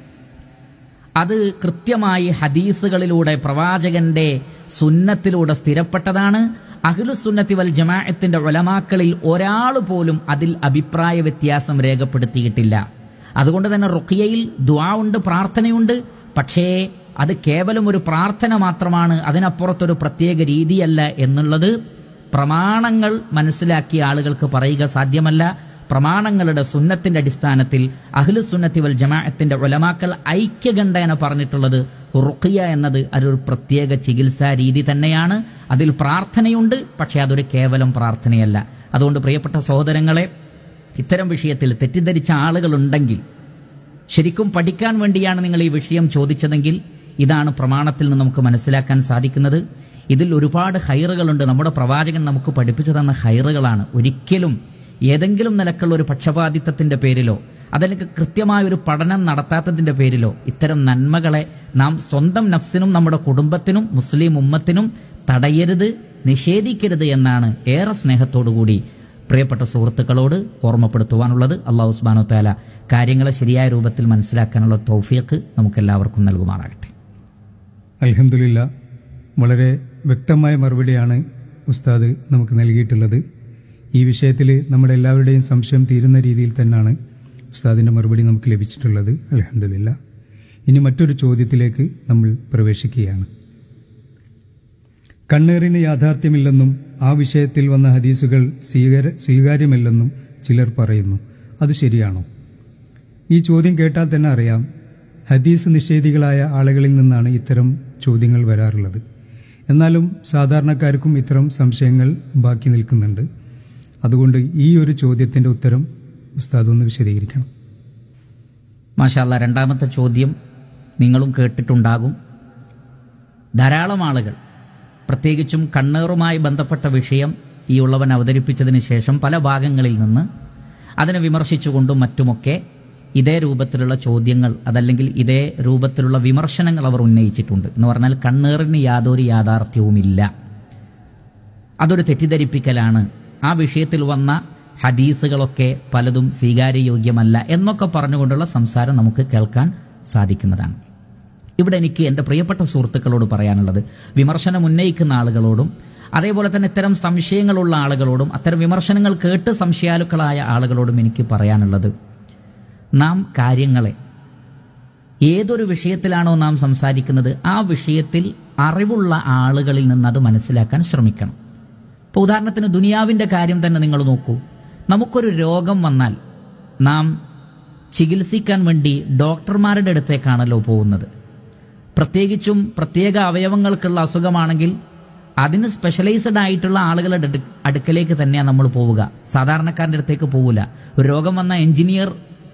അത് കൃത്യമായി ഹദീസുകളിലൂടെ പ്രവാചകന്റെ സുന്നത്തിലൂടെ സ്ഥിരപ്പെട്ടതാണ് അഖിലുസുന്നത്തി വൽ ജമാഅത്തിന്റെ ഒലമാക്കളിൽ ഒരാൾ പോലും അതിൽ അഭിപ്രായ വ്യത്യാസം രേഖപ്പെടുത്തിയിട്ടില്ല അതുകൊണ്ട് തന്നെ റുഖിയയിൽ ദ്വാ ഉണ്ട് പ്രാർത്ഥനയുണ്ട് പക്ഷേ അത് കേവലം ഒരു പ്രാർത്ഥന മാത്രമാണ് അതിനപ്പുറത്തൊരു പ്രത്യേക രീതിയല്ല എന്നുള്ളത് പ്രമാണങ്ങൾ മനസ്സിലാക്കിയ ആളുകൾക്ക് പറയുക സാധ്യമല്ല പ്രമാണങ്ങളുടെ സുന്നത്തിന്റെ അടിസ്ഥാനത്തിൽ അഹ്ലു സുന്നത്തി വൽ ജമാഅത്തിന്റെ ഉലമാക്കൾ ഐക്യകണ്ഠേന പറഞ്ഞിട്ടുള്ളത് റുഖിയ എന്നത് അതൊരു പ്രത്യേക ചികിത്സാ രീതി തന്നെയാണ് അതിൽ പ്രാർത്ഥനയുണ്ട് പക്ഷേ അതൊരു കേവലം പ്രാർത്ഥനയല്ല അതുകൊണ്ട് പ്രിയപ്പെട്ട സഹോദരങ്ങളെ ഇത്തരം വിഷയത്തിൽ തെറ്റിദ്ധരിച്ച ആളുകളുണ്ടെങ്കിൽ ശരിക്കും പഠിക്കാൻ വേണ്ടിയാണ് നിങ്ങൾ ഈ വിഷയം ചോദിച്ചതെങ്കിൽ ഇതാണ് പ്രമാണത്തിൽ നിന്ന് നമുക്ക് മനസ്സിലാക്കാൻ സാധിക്കുന്നത് ഇതിൽ ഒരുപാട് ഹൈറുകളുണ്ട് നമ്മുടെ പ്രവാചകൻ നമുക്ക് പഠിപ്പിച്ചു തന്ന ഹൈറുകളാണ് ഒരിക്കലും ഏതെങ്കിലും നിലക്കുള്ള ഒരു പക്ഷപാതിത്വത്തിന്റെ പേരിലോ അതല്ലെങ്കിൽ കൃത്യമായ ഒരു പഠനം നടത്താത്തതിന്റെ പേരിലോ ഇത്തരം നന്മകളെ നാം സ്വന്തം നഫ്സിനും നമ്മുടെ കുടുംബത്തിനും മുസ്ലിം ഉമ്മത്തിനും തടയരുത് നിഷേധിക്കരുത് എന്നാണ് ഏറെ സ്നേഹത്തോടുകൂടി പ്രിയപ്പെട്ട സുഹൃത്തുക്കളോട് ഓർമ്മപ്പെടുത്തുവാനുള്ളത് അള്ളാഹു ഉസ്മാനോ താല കാര്യങ്ങളെ ശരിയായ രൂപത്തിൽ മനസ്സിലാക്കാനുള്ള തൗഫീഖ് നമുക്കെല്ലാവർക്കും നൽകുമാറാകട്ടെ അലഹമില്ല വളരെ വ്യക്തമായ മറുപടിയാണ് ഉസ്താദ് നമുക്ക് നൽകിയിട്ടുള്ളത് ഈ വിഷയത്തിൽ നമ്മുടെ എല്ലാവരുടെയും സംശയം തീരുന്ന രീതിയിൽ തന്നെയാണ് ഉസ്താദിൻ്റെ മറുപടി നമുക്ക് ലഭിച്ചിട്ടുള്ളത് അലഹമില്ല ഇനി മറ്റൊരു ചോദ്യത്തിലേക്ക് നമ്മൾ പ്രവേശിക്കുകയാണ് കണ്ണേറിന് യാഥാർത്ഥ്യമില്ലെന്നും ആ വിഷയത്തിൽ വന്ന ഹദീസുകൾ സ്വീകാര സ്വീകാര്യമല്ലെന്നും ചിലർ പറയുന്നു അത് ശരിയാണോ ഈ ചോദ്യം കേട്ടാൽ തന്നെ അറിയാം ഹദീസ് നിഷേധികളായ ആളുകളിൽ നിന്നാണ് ഇത്തരം ചോദ്യങ്ങൾ വരാറുള്ളത് എന്നാലും സാധാരണക്കാർക്കും ഇത്തരം സംശയങ്ങൾ ബാക്കി നിൽക്കുന്നുണ്ട് അതുകൊണ്ട് ഈ ഒരു ചോദ്യത്തിൻ്റെ ഉത്തരം ഉസ്താദ് ഒന്ന് വിശദീകരിക്കണം മാഷാല്ല രണ്ടാമത്തെ ചോദ്യം നിങ്ങളും കേട്ടിട്ടുണ്ടാകും ധാരാളം ആളുകൾ പ്രത്യേകിച്ചും കണ്ണേറുമായി ബന്ധപ്പെട്ട വിഷയം ഈ ഉള്ളവൻ അവതരിപ്പിച്ചതിന് ശേഷം പല ഭാഗങ്ങളിൽ നിന്ന് അതിനെ വിമർശിച്ചുകൊണ്ടും മറ്റുമൊക്കെ ഇതേ രൂപത്തിലുള്ള ചോദ്യങ്ങൾ അതല്ലെങ്കിൽ ഇതേ രൂപത്തിലുള്ള വിമർശനങ്ങൾ അവർ ഉന്നയിച്ചിട്ടുണ്ട് എന്ന് പറഞ്ഞാൽ കണ്ണേറിന് യാതൊരു യാഥാർത്ഥ്യവുമില്ല അതൊരു തെറ്റിദ്ധരിപ്പിക്കലാണ് ആ വിഷയത്തിൽ വന്ന ഹദീസുകളൊക്കെ പലതും സ്വീകാര്യയോഗ്യമല്ല എന്നൊക്കെ പറഞ്ഞുകൊണ്ടുള്ള സംസാരം നമുക്ക് കേൾക്കാൻ സാധിക്കുന്നതാണ് ഇവിടെ എനിക്ക് എൻ്റെ പ്രിയപ്പെട്ട സുഹൃത്തുക്കളോട് പറയാനുള്ളത് വിമർശനം ഉന്നയിക്കുന്ന ആളുകളോടും അതേപോലെ തന്നെ ഇത്തരം സംശയങ്ങളുള്ള ആളുകളോടും അത്തരം വിമർശനങ്ങൾ കേട്ട് സംശയാലുക്കളായ ആളുകളോടും എനിക്ക് പറയാനുള്ളത് നാം കാര്യങ്ങളെ ഏതൊരു വിഷയത്തിലാണോ നാം സംസാരിക്കുന്നത് ആ വിഷയത്തിൽ അറിവുള്ള ആളുകളിൽ നിന്ന് അത് മനസ്സിലാക്കാൻ ശ്രമിക്കണം ഇപ്പോൾ ഉദാഹരണത്തിന് ദുനിയാവിൻ്റെ കാര്യം തന്നെ നിങ്ങൾ നോക്കൂ നമുക്കൊരു രോഗം വന്നാൽ നാം ചികിത്സിക്കാൻ വേണ്ടി ഡോക്ടർമാരുടെ അടുത്തേക്കാണല്ലോ പോകുന്നത് പ്രത്യേകിച്ചും പ്രത്യേക അവയവങ്ങൾക്കുള്ള അസുഖമാണെങ്കിൽ അതിന് സ്പെഷ്യലൈസ്ഡ് ആയിട്ടുള്ള ആളുകളുടെ അടു- അടുക്കലേക്ക് തന്നെയാണ് നമ്മൾ പോവുക സാധാരണക്കാരൻ്റെ അടുത്തേക്ക് പോവില്ല ഒരു രോഗം വന്ന എഞ്ചിനീയർ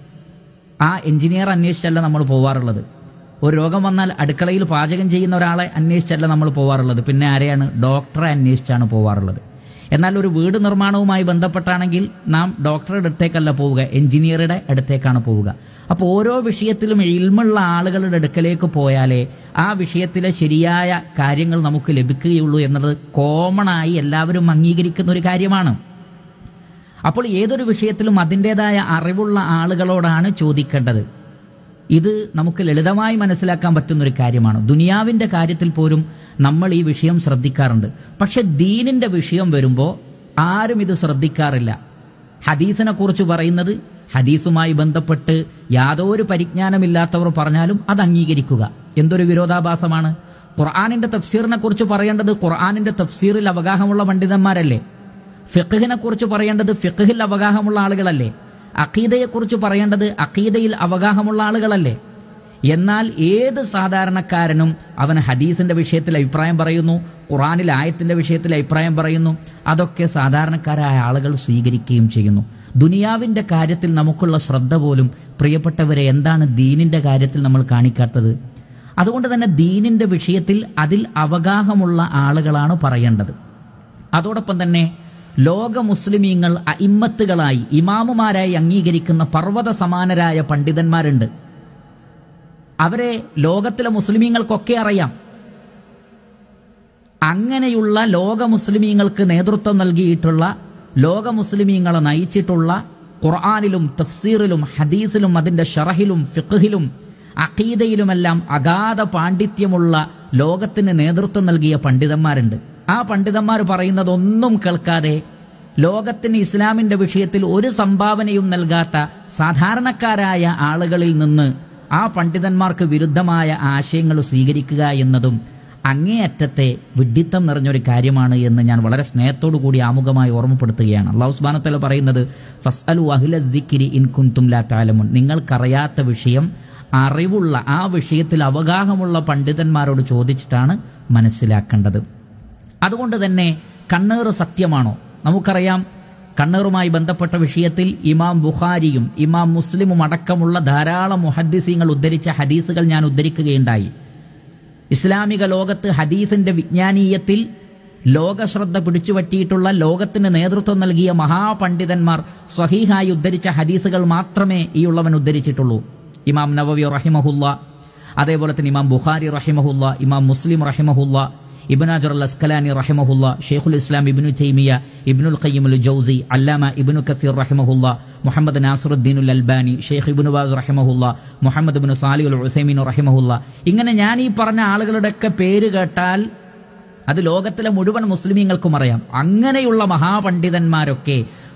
ആ എഞ്ചിനീയർ അന്വേഷിച്ചല്ല നമ്മൾ പോവാറുള്ളത് ഒരു രോഗം വന്നാൽ അടുക്കളയിൽ പാചകം ചെയ്യുന്ന ഒരാളെ അന്വേഷിച്ചല്ല നമ്മൾ പോവാറുള്ളത് പിന്നെ ആരെയാണ് ഡോക്ടറെ അന്വേഷിച്ചാണ് പോവാറുള്ളത് എന്നാൽ ഒരു വീട് നിർമ്മാണവുമായി ബന്ധപ്പെട്ടാണെങ്കിൽ നാം ഡോക്ടറുടെ അടുത്തേക്കല്ല പോവുക എഞ്ചിനീയറുടെ അടുത്തേക്കാണ് പോവുക അപ്പോൾ ഓരോ വിഷയത്തിലും ഇൽമുള്ള ആളുകളുടെ അടുക്കലേക്ക് പോയാലേ ആ വിഷയത്തിലെ ശരിയായ കാര്യങ്ങൾ നമുക്ക് ലഭിക്കുകയുള്ളൂ എന്നത് കോമണായി എല്ലാവരും അംഗീകരിക്കുന്ന ഒരു കാര്യമാണ് അപ്പോൾ ഏതൊരു വിഷയത്തിലും അതിൻ്റെതായ അറിവുള്ള ആളുകളോടാണ് ചോദിക്കേണ്ടത് ഇത് നമുക്ക് ലളിതമായി മനസ്സിലാക്കാൻ പറ്റുന്ന ഒരു കാര്യമാണ് ദുനിയാവിൻ്റെ കാര്യത്തിൽ പോലും നമ്മൾ ഈ വിഷയം ശ്രദ്ധിക്കാറുണ്ട് പക്ഷെ ദീനിൻ്റെ വിഷയം വരുമ്പോൾ ആരും ഇത് ശ്രദ്ധിക്കാറില്ല ഹദീസിനെ കുറിച്ച് പറയുന്നത് ഹദീസുമായി ബന്ധപ്പെട്ട് യാതൊരു പരിജ്ഞാനമില്ലാത്തവർ പറഞ്ഞാലും അത് അംഗീകരിക്കുക എന്തൊരു വിരോധാഭാസമാണ് ഖുർആാനിന്റെ തഫ്സീറിനെ കുറിച്ച് പറയേണ്ടത് ഖുർആാനിന്റെ തഫ്സീറിൽ അവഗാഹമുള്ള പണ്ഡിതന്മാരല്ലേ ഫിഖഹിനെ കുറിച്ച് പറയേണ്ടത് ഫിഖഹിൽ അവഗാഹമുള്ള ആളുകളല്ലേ അഖീദയെക്കുറിച്ച് പറയേണ്ടത് അഖീദയിൽ അവഗാഹമുള്ള ആളുകളല്ലേ എന്നാൽ ഏത് സാധാരണക്കാരനും അവൻ ഹദീസിന്റെ വിഷയത്തിൽ അഭിപ്രായം പറയുന്നു ഖുറാനിൽ ആയത്തിന്റെ വിഷയത്തിൽ അഭിപ്രായം പറയുന്നു അതൊക്കെ സാധാരണക്കാരായ ആളുകൾ സ്വീകരിക്കുകയും ചെയ്യുന്നു ദുനിയാവിന്റെ കാര്യത്തിൽ നമുക്കുള്ള ശ്രദ്ധ പോലും പ്രിയപ്പെട്ടവരെ എന്താണ് ദീനിന്റെ കാര്യത്തിൽ നമ്മൾ കാണിക്കാത്തത് അതുകൊണ്ട് തന്നെ ദീനിന്റെ വിഷയത്തിൽ അതിൽ അവഗാഹമുള്ള ആളുകളാണ് പറയേണ്ടത് അതോടൊപ്പം തന്നെ ലോക മുസ്ലിമീങ്ങൾ അയിമ്മത്തുകളായി ഇമാമുമാരായി അംഗീകരിക്കുന്ന പർവ്വത സമാനരായ പണ്ഡിതന്മാരുണ്ട് അവരെ ലോകത്തിലെ മുസ്ലിമീങ്ങൾക്കൊക്കെ അറിയാം അങ്ങനെയുള്ള ലോക മുസ്ലിമീങ്ങൾക്ക് നേതൃത്വം നൽകിയിട്ടുള്ള ലോക മുസ്ലിമീങ്ങളെ നയിച്ചിട്ടുള്ള ഖുർആാനിലും തഫ്സീറിലും ഹദീസിലും അതിന്റെ ഷറഹിലും ഫിഖ്ഹിലും അഖീദയിലുമെല്ലാം അഗാധ പാണ്ഡിത്യമുള്ള ലോകത്തിന് നേതൃത്വം നൽകിയ പണ്ഡിതന്മാരുണ്ട് ആ പണ്ഡിതന്മാർ പറയുന്നതൊന്നും കേൾക്കാതെ ലോകത്തിന് ഇസ്ലാമിന്റെ വിഷയത്തിൽ ഒരു സംഭാവനയും നൽകാത്ത സാധാരണക്കാരായ ആളുകളിൽ നിന്ന് ആ പണ്ഡിതന്മാർക്ക് വിരുദ്ധമായ ആശയങ്ങൾ സ്വീകരിക്കുക എന്നതും അങ്ങേയറ്റത്തെ വിഡ്ഢിത്തം നിറഞ്ഞൊരു കാര്യമാണ് എന്ന് ഞാൻ വളരെ സ്നേഹത്തോടു കൂടി ആമുഖമായി ഓർമ്മപ്പെടുത്തുകയാണ് അള്ളാഹു സുബാനത്തല പറയുന്നത് ഫസ് അലു അഹിലി ഇൻ കുന്തും ലാ താലമുൻ നിങ്ങൾക്കറിയാത്ത വിഷയം അറിവുള്ള ആ വിഷയത്തിൽ അവഗാഹമുള്ള പണ്ഡിതന്മാരോട് ചോദിച്ചിട്ടാണ് മനസ്സിലാക്കേണ്ടത് അതുകൊണ്ട് തന്നെ കണ്ണേർ സത്യമാണോ നമുക്കറിയാം കണ്ണേറുമായി ബന്ധപ്പെട്ട വിഷയത്തിൽ ഇമാം ബുഖാരിയും ഇമാം മുസ്ലിമും അടക്കമുള്ള ധാരാളം മുഹദ്ദിസീങ്ങൾ ഉദ്ധരിച്ച ഹദീസുകൾ ഞാൻ ഉദ്ധരിക്കുകയുണ്ടായി ഇസ്ലാമിക ലോകത്ത് ഹദീസിന്റെ വിജ്ഞാനീയത്തിൽ ലോകശ്രദ്ധ പിടിച്ചുപറ്റിയിട്ടുള്ള ലോകത്തിന് നേതൃത്വം നൽകിയ മഹാപണ്ഡിതന്മാർ സ്വഹീഹായി ഉദ്ധരിച്ച ഹദീസുകൾ മാത്രമേ ഈ ഉള്ളവൻ ഉദ്ധരിച്ചിട്ടുള്ളൂ ഇമാം നവവി റഹിമഹുല്ല അതേപോലെ തന്നെ ഇമാം ബുഖാരി റഹിമഹുല്ല ഇമാം മുസ്ലിം റഹിമഹുല്ല ഇബ്നാജർ അൽ അസ്കലാനി റഹിമഹുല്ല ഷെയ്ഖുൽ ഇസ്ലാം ഇബ്നു തൈമിയ ഇബ്നുൽ ഖയ്യിം അൽ ജൗസി അല്ലാമ ഇബ്നു കസീർ റഹിമഹുല്ല Muhammad Nasiruddin ul Albani Sheikh Ibn Baz റഹിമഹുല്ല Muhammad Ibn Salih ul Uthaymeen റഹിമഹുല്ല ഇങ്ങനെ ഞാൻ ഈ പറഞ്ഞ ആളുകളുടെയൊക്കെ പേര് കേട്ടാൽ അത് ലോകത്തിലെ മുഴുവൻ മുസ്ലിമീങ്ങൾക്കും അറിയാം അങ്ങനെയുള്ള മഹാപണ്ഡിതന്മാരൊക്കെ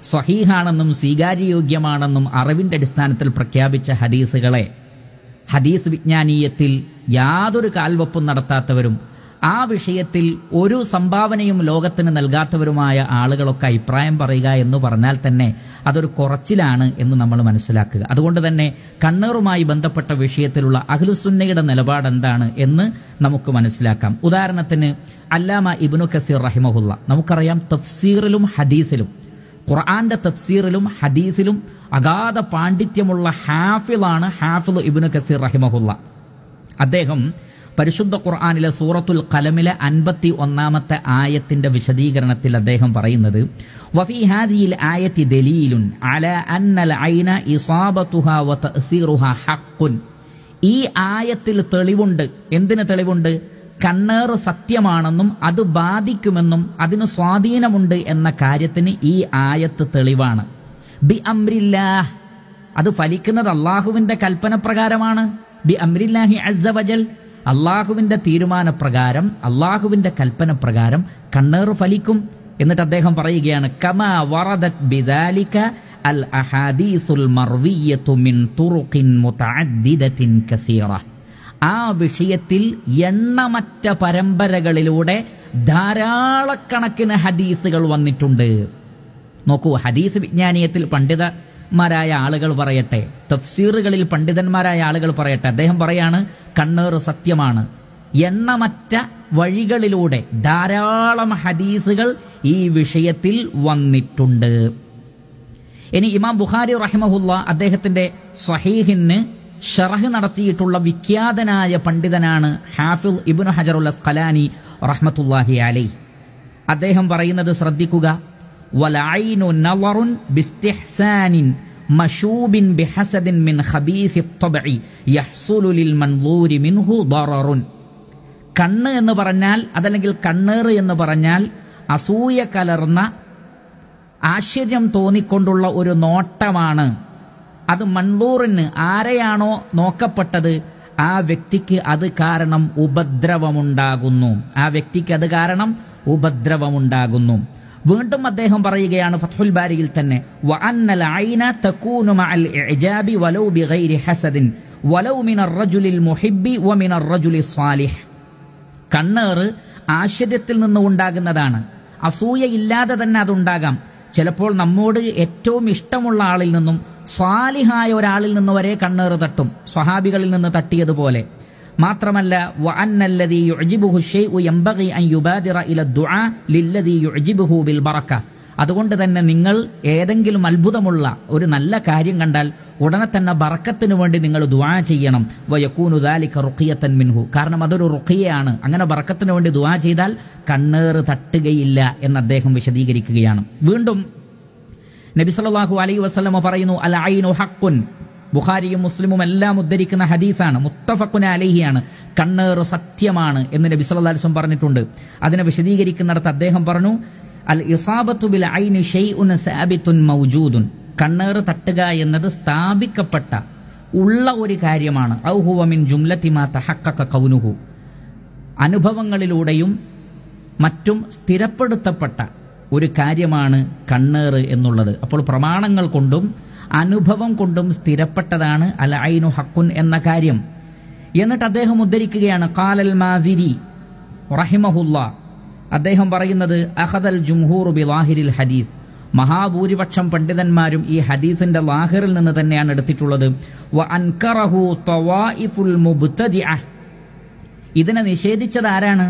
സ്വഹീഹാണെന്നും സ്വീകാര്യയോഗ്യമാണെന്നും അറിവിന്റെ അടിസ്ഥാനത്തിൽ പ്രഖ്യാപിച്ച ഹദീസുകളെ ഹദീസ് വിജ്ഞാനീയത്തിൽ യാതൊരു കാൽവപ്പും നടത്താത്തവരും ആ വിഷയത്തിൽ ഒരു സംഭാവനയും ലോകത്തിന് നൽകാത്തവരുമായ ആളുകളൊക്കെ അഭിപ്രായം പറയുക എന്ന് പറഞ്ഞാൽ തന്നെ അതൊരു കുറച്ചിലാണ് എന്ന് നമ്മൾ മനസ്സിലാക്കുക അതുകൊണ്ട് തന്നെ കണ്ണൂറുമായി ബന്ധപ്പെട്ട വിഷയത്തിലുള്ള അഖിലുസുന്നയുടെ നിലപാട് എന്താണ് എന്ന് നമുക്ക് മനസ്സിലാക്കാം ഉദാഹരണത്തിന് അല്ലാമ ഇബ്നു കസീർ റഹിമഹുല്ല നമുക്കറിയാം തഫ്സീറിലും ഹദീസിലും ഖുർആന്റെ തഫ്സീറിലും ഹദീസിലും അഗാധ പാണ്ഡിത്യമുള്ള ഹാഫിളാണ് ഹാഫിൾ ഇബ്നു കസീർ റഹിമഹുല്ല അദ്ദേഹം പരിശുദ്ധ ഖുർആാനിലെ സൂറത്തുൽ കലമിലെ അൻപത്തി ഒന്നാമത്തെ ആയത്തിന്റെ വിശദീകരണത്തിൽ അദ്ദേഹം പറയുന്നത് വഫി ഹാദിയിൽ ആയത്തി ദലീലുൻ അല അന്നൽ ഐന ഇസാബത്തുഹ വ തഅസീറുഹ ഹഖുൻ ഈ ആയത്തിൽ തെളിവുണ്ട് എന്തിന് തെളിവുണ്ട് കണ്ണേറ് സത്യമാണെന്നും അത് ബാധിക്കുമെന്നും അതിന് സ്വാധീനമുണ്ട് എന്ന കാര്യത്തിന് ഈ ആയത്ത് തെളിവാണ് ബി അമ്രില്ലാഹ് അത് ഫലിക്കുന്നത് അള്ളാഹുവിന്റെ കൽപ്പന പ്രകാരമാണ് ബി അമ്രില്ലാഹി അസ്സവജൽ അള്ളാഹുവിന്റെ തീരുമാനപ്രകാരം അള്ളാഹുവിന്റെ കൽപ്പന പ്രകാരം കണ്ണേറ് ഫലിക്കും എന്നിട്ട് അദ്ദേഹം പറയുകയാണ് കമാ വറദത് ബിദാലിക അൽ അഹാദീസുൽ മർവിയ്യത്തു മിൻ തുറുഖിൻ മുതഅദ്ദിദത്തിൻ കസീറ ആ വിഷയത്തിൽ എണ്ണമറ്റ പരമ്പരകളിലൂടെ ധാരാളക്കണക്കിന് ഹദീസുകൾ വന്നിട്ടുണ്ട് നോക്കൂ ഹദീസ് വിജ്ഞാനീയത്തിൽ പണ്ഡിതന്മാരായ ആളുകൾ പറയട്ടെ തഫ്സീറുകളിൽ പണ്ഡിതന്മാരായ ആളുകൾ പറയട്ടെ അദ്ദേഹം പറയാണ് കണ്ണേറ് സത്യമാണ് എണ്ണമറ്റ വഴികളിലൂടെ ധാരാളം ഹദീസുകൾ ഈ വിഷയത്തിൽ വന്നിട്ടുണ്ട് ഇനി ഇമാം ബുഖാരി റഹിമഹുല്ല അദ്ദേഹത്തിന്റെ സഹീഹിന് ഷറഹ് നടത്തിയിട്ടുള്ള വിഖ്യാതനായ പണ്ഡിതനാണ് ഹാഫിൽ ഇബ്നു ഹജറുൽ അസ്ഖലാനി റഹ്മത്തുല്ലാഹി അലൈ അദ്ദേഹം പറയുന്നത് ശ്രദ്ധിക്കുക വലൈനു നളറുൻ ബിസ്തിഹ്സാനിൻ മഷൂബിൻ ബിഹസദിൻ മിൻ ഖബീസി الطبع يحصل للمنظور منه ضرر കണ്ണ് എന്ന് പറഞ്ഞാൽ അതല്ലെങ്കിൽ കണ്ണേറ് എന്ന് പറഞ്ഞാൽ അസൂയ കലർന്ന ആശ്ചര്യം തോന്നിക്കൊണ്ടുള്ള ഒരു നോട്ടമാണ് അത് മൺലൂറിന് ആരെയാണോ നോക്കപ്പെട്ടത് ആ വ്യക്തിക്ക് അത് കാരണം ഉപദ്രവമുണ്ടാകുന്നു ആ വ്യക്തിക്ക് അത് കാരണം ഉപദ്രവമുണ്ടാകുന്നു വീണ്ടും അദ്ദേഹം പറയുകയാണ് ഫത്ഹുൽ ബാരിയിൽ തന്നെ വഅന്നൽ ഐന തകൂനു മഅൽ ഇഅജാബി വലൗ ബിഗൈരി ഹസദിൻ വലൗ മിനർ റജുലിൽ മുഹിബ്ബി വമിനർ റജുലി സ്വാലിഹ് കണ്ണേറ് ആശ്ചര്യത്തിൽ നിന്ന് ഉണ്ടാകുന്നതാണ് അസൂയയില്ലാതെ തന്നെ അതുണ്ടാകാം ചിലപ്പോൾ നമ്മോട് ഏറ്റവും ഇഷ്ടമുള്ള ആളിൽ നിന്നും സ്വാലിഹായ ഒരാളിൽ നിന്ന് വരെ കണ്ണേറ് തട്ടും സ്വഹാബികളിൽ നിന്ന് തട്ടിയതുപോലെ മാത്രമല്ല വഅന്നല്ലദീ യുഅ്ജിബുഹു ശൈഉ യംബഗി അൻ യുബാദിറ ഇല ദുആ ലില്ലദീ യുഅ്ജിബുഹു ബിൽ ബറക അതുകൊണ്ട് തന്നെ നിങ്ങൾ ഏതെങ്കിലും അത്ഭുതമുള്ള ഒരു നല്ല കാര്യം കണ്ടാൽ ഉടനെ തന്നെ ബറക്കത്തിന് വേണ്ടി നിങ്ങൾ ദുആ ചെയ്യണം വയക്കൂനു ദാലിക റുഖിയത്തൻ മിൻഹു കാരണം അതൊരു റുഖിയയാണ് അങ്ങനെ ബറക്കത്തിന് വേണ്ടി ദുആ ചെയ്താൽ കണ്ണേറ് തട്ടുകയില്ല എന്ന് അദ്ദേഹം വിശദീകരിക്കുകയാണ് വീണ്ടും നബി സല്ലല്ലാഹു അലൈഹി വസല്ലമ പറയുന്നു അൽ ഐനു ഹഖുൻ ബുഖാരിയും മുസ്ലിമും എല്ലാം ഉദ്ധരിക്കുന്ന ഹദീസാണ് മുത്തഫക്കുന അലഹിയാണ് കണ്ണേറ് സത്യമാണ് എന്ന് നബി സല്ലല്ലാഹു അലൈഹി വസല്ലം പറഞ്ഞിട്ടുണ്ട് അതിനെ വിശദീകരിക്കുന്നിടത്ത് അദ്ദേഹം പറഞ്ഞു അൽ ഇസാബത്തു ബിൽ ഐനി ഷൈഉൻ സാബിത്തുൻ മൗജൂദുൻ കണ്ണേറ് തട്ടുക എന്നത് സ്ഥാപിക്കപ്പെട്ട ഉള്ള ഒരു കാര്യമാണ് ഔ ഹുവ മിൻ ജുംലത്തി മാ തഹഖഖ കൗനുഹു അനുഭവങ്ങളിലൂടെയും മറ്റും സ്ഥിരപ്പെടുത്തപ്പെട്ട ഒരു കാര്യമാണ് കണ്ണേറ് എന്നുള്ളത് അപ്പോൾ പ്രമാണങ്ങൾ കൊണ്ടും അനുഭവം കൊണ്ടും സ്ഥിരപ്പെട്ടതാണ് അൽ ഐനു ഹക്കുൻ എന്ന കാര്യം എന്നിട്ട് അദ്ദേഹം ഉദ്ധരിക്കുകയാണ് കാലൽ മാസിരി റഹിമഹുല്ല അദ്ദേഹം പറയുന്നത് അഹദൽ ജുംഹൂർ ബി ലാഹിരിൽ ഹദീസ് മഹാഭൂരിപക്ഷം പണ്ഡിതന്മാരും ഈ ഹദീസിന്റെ ലാഹിറിൽ നിന്ന് തന്നെയാണ് എടുത്തിട്ടുള്ളത് വ അൻകറഹു തവായിഫുൽ മുബ്തദിഅ ഇതിനെ നിഷേധിച്ചത് ആരാണ്